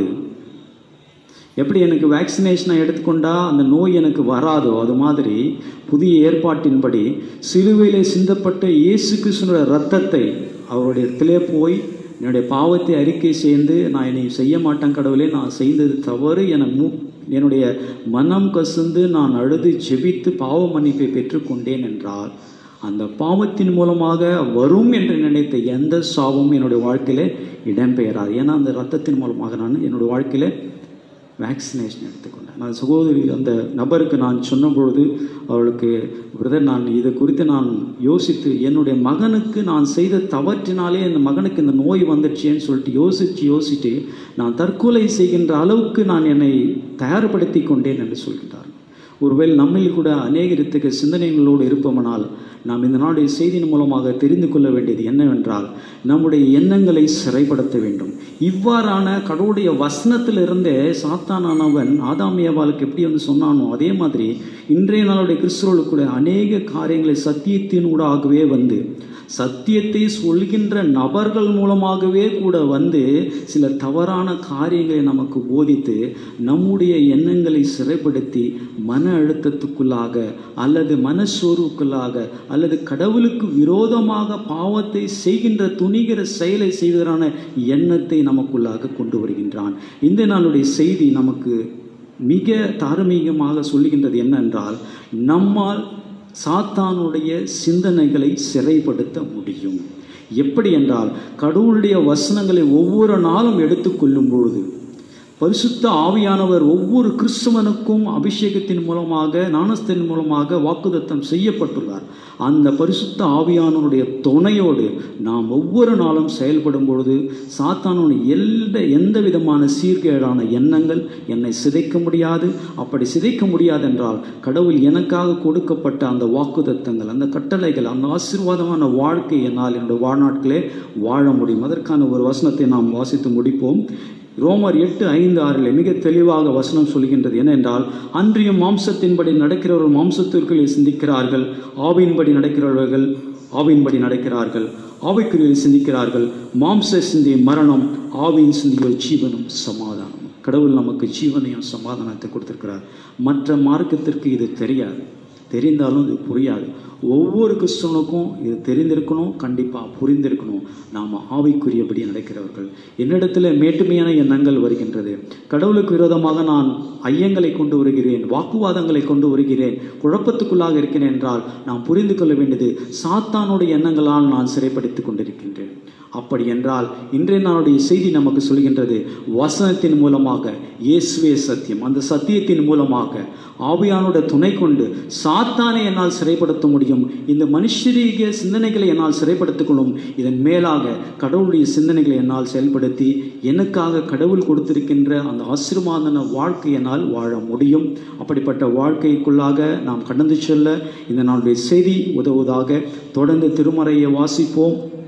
எப்படி எனக்கு வேக்சினேஷனை எடுத்துக்கொண்டா அந்த நோய் எனக்கு வராதோ அது மாதிரி புதிய ஏற்பாட்டின்படி சிலுவையிலே சிந்தப்பட்ட இயேசு கிறிஸ்துனுடைய ரத்தத்தை அவருடைய இடத்திலே போய் என்னுடைய பாவத்தை அறிக்கை செய்து நான் என்னை செய்ய மாட்டேன் கடவுளே நான் செய்தது தவறு என மூ என்னுடைய மனம் கசந்து நான் அழுது ஜெபித்து பாவ மன்னிப்பை பெற்றுக்கொண்டேன் என்றால் அந்த பாவத்தின் மூலமாக வரும் என்று நினைத்த எந்த சாபமும் என்னுடைய வாழ்க்கையில இடம்பெயராது ஏன்னா அந்த ரத்தத்தின் மூலமாக நான் என்னுடைய வாழ்க்கையில வேக்சினேஷன் எடுத்துக்கொண்டேன் நான் சகோதரி அந்த நபருக்கு நான் சொன்ன பொழுது அவளுக்கு பிரதர் நான் இதை குறித்து நான் யோசித்து என்னுடைய மகனுக்கு நான் செய்த தவற்றினாலே இந்த மகனுக்கு இந்த நோய் வந்துடுச்சேன்னு சொல்லிட்டு யோசித்து யோசித்து நான் தற்கொலை செய்கின்ற அளவுக்கு நான் என்னை தயார்படுத்தி கொண்டேன் என்று சொல்கின்றார் ஒருவேளை நம்மில் கூட அநேக இத்தகைய சிந்தனைகளோடு இருப்போமானால் நாம் இந்த நாளுடைய செய்தியின் மூலமாக தெரிந்து கொள்ள வேண்டியது என்னவென்றால் நம்முடைய எண்ணங்களை சிறைப்படுத்த வேண்டும் இவ்வாறான கடவுளுடைய வசனத்திலிருந்தே சாத்தானானவன் ஆதாமியவாளுக்கு எப்படி வந்து சொன்னானோ அதே மாதிரி இன்றைய நாளுடைய கிறிஸ்துவர்களுக்கு கூட அநேக காரியங்களை சத்தியத்தினூடாகவே வந்து சத்தியத்தை சொல்கின்ற நபர்கள் மூலமாகவே கூட வந்து சில தவறான காரியங்களை நமக்கு போதித்து நம்முடைய எண்ணங்களை சிறைப்படுத்தி மன அழுத்தத்துக்குள்ளாக அல்லது மனசோர்வுக்குள்ளாக அல்லது கடவுளுக்கு விரோதமாக பாவத்தை செய்கின்ற துணிகிற செயலை செய்வதற்கான எண்ணத்தை நமக்குள்ளாக கொண்டு வருகின்றான் இந்த நாளுடைய செய்தி நமக்கு மிக தார்மீகமாக சொல்லுகின்றது என்னென்றால் நம்மால் சாத்தானுடைய சிந்தனைகளை சிறைப்படுத்த முடியும் எப்படி என்றால் கடவுளுடைய வசனங்களை ஒவ்வொரு நாளும் எடுத்துக்கொள்ளும் பொழுது பரிசுத்த ஆவியானவர் ஒவ்வொரு கிறிஸ்துவனுக்கும் அபிஷேகத்தின் மூலமாக ஞானஸ்தின் மூலமாக வாக்குதத்தம் செய்யப்பட்டுள்ளார் அந்த பரிசுத்த ஆவியானவருடைய துணையோடு நாம் ஒவ்வொரு நாளும் செயல்படும் பொழுது சாத்தானுடைய எந்த எந்த விதமான சீர்கேடான எண்ணங்கள் என்னை சிதைக்க முடியாது அப்படி சிதைக்க முடியாது என்றால் கடவுள் எனக்காக கொடுக்கப்பட்ட அந்த வாக்குதத்தங்கள் அந்த கட்டளைகள் அந்த ஆசீர்வாதமான வாழ்க்கை என்னால் என்னுடைய வாழ்நாட்களே வாழ முடியும் அதற்கான ஒரு வசனத்தை நாம் வாசித்து முடிப்போம் ரோமர் எட்டு ஐந்து ஆறில் மிக தெளிவாக வசனம் சொல்கின்றது என்னென்றால் அன்றியும் மாம்சத்தின்படி நடக்கிறவர்கள் மாம்சத்திற்குள்ளே சிந்திக்கிறார்கள் ஆவியின்படி நடக்கிறவர்கள் ஆவியின்படி நடக்கிறார்கள் ஆவிக்குரிய சிந்திக்கிறார்கள் மாம்ச சிந்தி மரணம் ஆவியின் சிந்தியோ ஜீவனும் சமாதானம் கடவுள் நமக்கு ஜீவனையும் சமாதானத்தை கொடுத்திருக்கிறார் மற்ற மார்க்கத்திற்கு இது தெரியாது தெரிந்தாலும் இது புரியாது ஒவ்வொரு கிறிஸ்தவனுக்கும் இது தெரிந்திருக்கணும் கண்டிப்பாக புரிந்திருக்கணும் நாம் ஆவிக்குரியபடி நடக்கிறவர்கள் என்னிடத்தில் மேட்டுமையான எண்ணங்கள் வருகின்றது கடவுளுக்கு விரோதமாக நான் ஐயங்களை கொண்டு வருகிறேன் வாக்குவாதங்களை கொண்டு வருகிறேன் குழப்பத்துக்குள்ளாக இருக்கிறேன் என்றால் நாம் புரிந்து கொள்ள வேண்டியது சாத்தானுடைய எண்ணங்களால் நான் சிறைப்படுத்திக் கொண்டிருக்கின்றேன் அப்படி என்றால் இன்றைய நாளுடைய செய்தி நமக்கு சொல்கின்றது வசனத்தின் மூலமாக இயேசுவே சத்தியம் அந்த சத்தியத்தின் மூலமாக ஆவியானோட துணை கொண்டு சாத்தானை என்னால் சிறைப்படுத்த முடியும் இந்த மனுஷரீக சிந்தனைகளை என்னால் சிறைப்படுத்திக் கொள்ளும் இதன் மேலாக கடவுளுடைய சிந்தனைகளை என்னால் செயல்படுத்தி எனக்காக கடவுள் கொடுத்திருக்கின்ற அந்த ஆசீர்வாதன வாழ்க்கை என்னால் வாழ முடியும் அப்படிப்பட்ட வாழ்க்கைக்குள்ளாக நாம் கடந்து செல்ல இந்த நாளுடைய செய்தி உதவுவதாக தொடர்ந்து திருமறையை வாசிப்போம்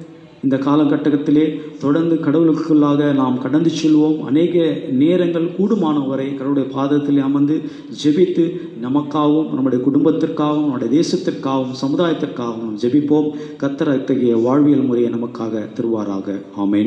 இந்த காலகட்டத்திலே தொடர்ந்து கடவுளுக்குள்ளாக நாம் கடந்து செல்வோம் அநேக நேரங்கள் கூடுமானவரை கடவுளுடைய பாதத்தில் அமர்ந்து ஜெபித்து நமக்காகவும் நம்முடைய குடும்பத்திற்காகவும் நம்முடைய தேசத்திற்காகவும் சமுதாயத்திற்காகவும் நாம் ஜெபிப்போம் கத்தர் அத்தகைய வாழ்வியல் முறையை நமக்காக தருவாராக ஆமேன்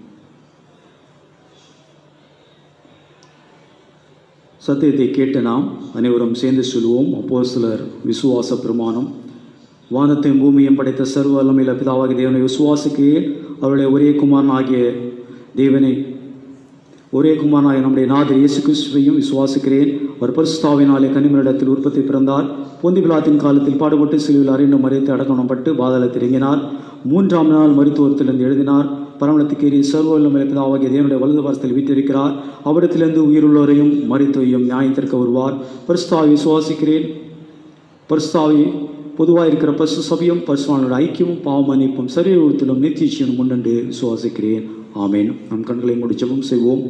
சத்தியத்தை கேட்டு நாம் அனைவரும் சேர்ந்து சொல்லுவோம் அப்போ சிலர் விசுவாச பிரமாணம் வானத்தையும் பூமியும் படைத்த சர்வ வல்லமையில பிதாவாகிய தேவனை விசுவாசிக்கிறேன் அவருடைய ஒரே குமாரன் ஆகிய தேவனை ஒரே குமாரனாகிய நம்முடைய நாதர் இயேசு கிறிஸ்துவையும் விசுவாசிக்கிறேன் அவர் பரிசுத்தாவினாலே கனிமனிடத்தில் உற்பத்தி பிறந்தார் பொந்தி விழாத்தின் காலத்தில் பாடுபட்டு சிலுவில் அறிந்து மறைத்து அடக்கணப்பட்டு பாதாளத்தில் இறங்கினார் மூன்றாம் நாள் மருத்துவத்திலிருந்து எழுதினார் பரமளத்துக்கேறி சர்வ வல்லமையில பிதாவாகிய தேவனுடைய வலது வாரத்தில் வீட்டிருக்கிறார் அவரிடத்திலிருந்து உயிருள்ளவரையும் மறித்தையும் நியாயத்திற்க வருவார் பரிசுத்தாவை விசுவாசிக்கிறேன் பரிசுத்தாவி பொதுவாக இருக்கிற பசு சபையும் பரிசுவானோட ஐக்கியமும் பாவமன்னிப்பும் சரீரத்திலும் நித்தியச்சியும் உண்டு விசுவாசிக்கிறேன் ஆமேன் நம் கண்களை மூடி ஜெபம் செய்வோம்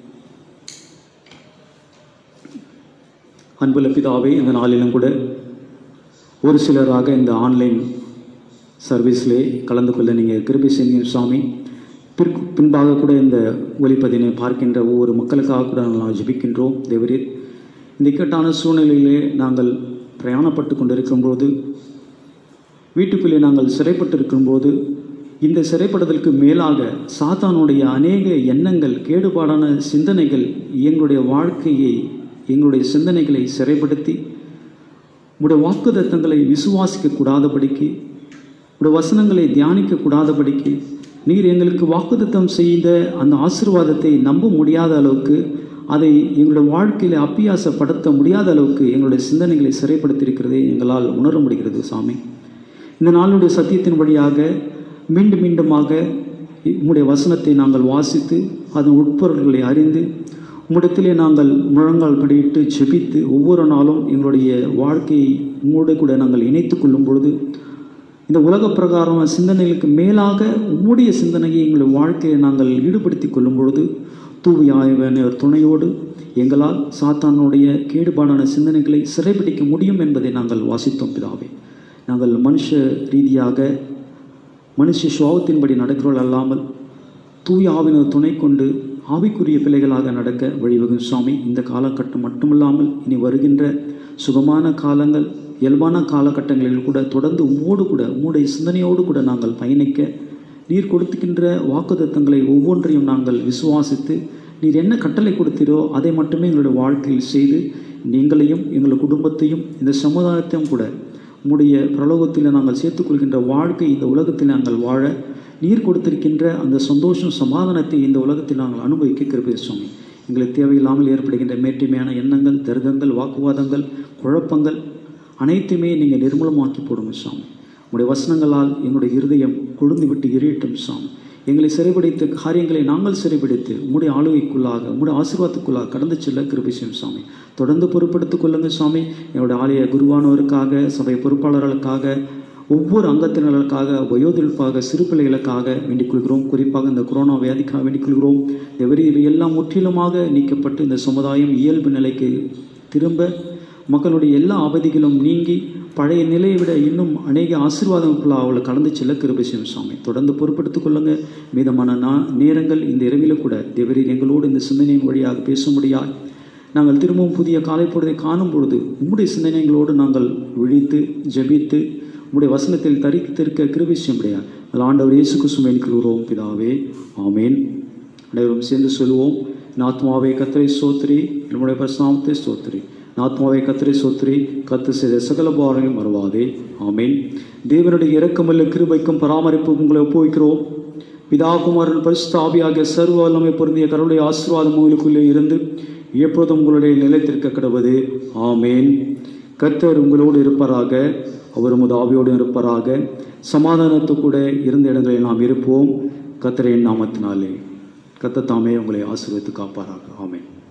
அன்புள்ள பிதாவே இந்த நாளிலும் கூட ஒரு சிலராக இந்த ஆன்லைன் சர்வீஸ்லே கலந்து கொள்ள நீங்கள் கிருபை செய்யுங்க சுவாமி பிற்கு பின்பாக கூட இந்த ஒளிப்பதினை பார்க்கின்ற ஒவ்வொரு மக்களுக்காக கூட நாங்கள் ஜெபிக்கின்றோம் தேவரீர் இந்த இக்கட்டான சூழ்நிலையிலே நாங்கள் பிரயாணப்பட்டு கொண்டிருக்கும்போது வீட்டுக்குள்ளே நாங்கள் சிறைப்பட்டு இருக்கும்போது இந்த சிறைப்படுதலுக்கு மேலாக சாத்தானுடைய அநேக எண்ணங்கள் கேடுபாடான சிந்தனைகள் எங்களுடைய வாழ்க்கையை எங்களுடைய சிந்தனைகளை சிறைப்படுத்தி உடைய வாக்குதத்தங்களை விசுவாசிக்க கூடாதபடிக்கு உடைய வசனங்களை தியானிக்க கூடாதபடிக்கு நீர் எங்களுக்கு வாக்குத்தத்தம் செய்த அந்த ஆசீர்வாதத்தை நம்ப முடியாத அளவுக்கு அதை எங்களுடைய வாழ்க்கையில் அப்பியாசப்படுத்த முடியாத அளவுக்கு எங்களுடைய சிந்தனைகளை சிறைப்படுத்தியிருக்கிறதை எங்களால் உணர முடிகிறது சாமி இந்த நாளுடைய சத்தியத்தின் வழியாக மீண்டும் மீண்டுமாக உம்முடைய வசனத்தை நாங்கள் வாசித்து அதன் உட்பொருள்களை அறிந்து உம்மிடத்திலே நாங்கள் முழங்கால் படியிட்டு ஜெபித்து ஒவ்வொரு நாளும் எங்களுடைய வாழ்க்கையை உம்மோடு கூட நாங்கள் இணைத்து கொள்ளும் பொழுது இந்த உலக பிரகாரம் சிந்தனைகளுக்கு மேலாக உம்முடைய சிந்தனையை எங்களுடைய வாழ்க்கையை நாங்கள் ஈடுபடுத்தி கொள்ளும் பொழுது தூவி ஆய்வனர் துணையோடு எங்களால் சாத்தானுடைய கேடுபாடான சிந்தனைகளை சிறைபிடிக்க முடியும் என்பதை நாங்கள் வாசித்தோம் பிதாவே நாங்கள் மனுஷ ரீதியாக மனுஷ சுவாவத்தின்படி நடக்கிறோள் அல்லாமல் தூய ஆவினர் துணை கொண்டு ஆவிக்குரிய பிள்ளைகளாக நடக்க வழிவகும் சுவாமி இந்த காலகட்டம் மட்டுமில்லாமல் இனி வருகின்ற சுகமான காலங்கள் இயல்பான காலகட்டங்களில் கூட தொடர்ந்து உம்மோடு கூட உம்முடைய சிந்தனையோடு கூட நாங்கள் பயணிக்க நீர் கொடுத்துக்கின்ற வாக்குத்தத்தங்களை ஒவ்வொன்றையும் நாங்கள் விசுவாசித்து நீர் என்ன கட்டளை கொடுத்தீரோ அதை மட்டுமே எங்களுடைய வாழ்க்கையில் செய்து நீங்களையும் எங்கள் குடும்பத்தையும் இந்த சமுதாயத்தையும் கூட உம்முடைய பிரலோகத்தில் நாங்கள் சேர்த்துக்கொள்கின்ற வாழ்க்கை இந்த உலகத்தில் நாங்கள் வாழ நீர் கொடுத்திருக்கின்ற அந்த சந்தோஷம் சமாதானத்தை இந்த உலகத்தில் நாங்கள் அனுபவிக்க கிருபை சுவாமி எங்களுக்கு தேவையில்லாமல் ஏற்படுகின்ற மேட்டிமையான எண்ணங்கள் தர்க்கங்கள் வாக்குவாதங்கள் குழப்பங்கள் அனைத்துமே நீங்கள் நிர்மூலமாக்கி போடுங்க சாமி உங்களுடைய வசனங்களால் எங்களுடைய இருதயம் கொழுந்து விட்டு எரியட்டும் சாமி எங்களை சிறைபிடித்து காரியங்களை நாங்கள் சிறைபிடித்து உம்முடைய ஆளுகைக்குள்ளாக உம்முடைய ஆசீர்வாதத்துக்குள்ளாக கடந்து செல்ல கிருபிசியம் சாமி தொடர்ந்து பொறுப்படுத்திக் கொள்ளுங்க சாமி எங்களுடைய ஆலய குருவானவருக்காக சபை பொறுப்பாளர்களுக்காக ஒவ்வொரு அங்கத்தினர்களுக்காக வயோதிழ்ப்பாக சிறு பிள்ளைகளுக்காக வேண்டிக் கொள்கிறோம் குறிப்பாக இந்த கொரோனா வியாதிக்காக வேண்டிக் கொள்கிறோம் எவரி இவை எல்லாம் முற்றிலுமாக நீக்கப்பட்டு இந்த சமுதாயம் இயல்பு நிலைக்கு திரும்ப மக்களுடைய எல்லா அவதிகளும் நீங்கி பழைய நிலையை விட இன்னும் அநேக ஆசீர்வாதங்களுக்குள்ள அவளை கடந்து செல்ல கிருபிசியம் சுவாமி தொடர்ந்து பொறுப்படுத்திக் கொள்ளுங்க மீதமான நா நேரங்கள் இந்த இரவில கூட தேவரீர் எங்களோடு இந்த சிந்தனையின் வழியாக பேச முடியாது நாங்கள் திரும்பவும் புதிய காலை பொழுதை காணும் பொழுது உம்முடைய சிந்தனைகளோடு நாங்கள் விழித்து ஜெபித்து உம்முடைய வசனத்தில் தரித்திருக்க கிருபிசியம் முடியாது அதில் ஆண்டவர் இயேசு கிறிஸ்துவை என்கிறோம் பிதாவே ஆமேன் அனைவரும் சேர்ந்து சொல்லுவோம் நாத்மாவை கத்திரை சோத்திரி நம்முடைய பரிசுநாமத்தை சோத்திரி நாத்மாவை கத்திரை சோத்திரி கத்து செய்த சகல பாரங்களையும் மறவாதே ஆமேன் தேவனுடைய இரக்கமல்ல கிருபைக்கும் பராமரிப்பும் உங்களை ஒப்புவிக்கிறோம் பிதாகுமாரன் பரிசுத்த ஆவியாகிய சர்வ வல்லமை பொருந்திய கருடைய ஆசீர்வாதம் உங்களுக்குள்ளே இருந்து எப்பொழுதும் உங்களுடைய நிலைத்திருக்க கிடவது ஆமேன் கர்த்தர் உங்களோடு இருப்பாராக அவர் உமது ஆவியோடு இருப்பாராக சமாதானத்து கூட இருந்த இடங்களில் நாம் இருப்போம் கர்த்தரின் நாமத்தினாலே கர்த்தர் தாமே உங்களை ஆசீர்வதித்து காப்பாராக ஆமேன்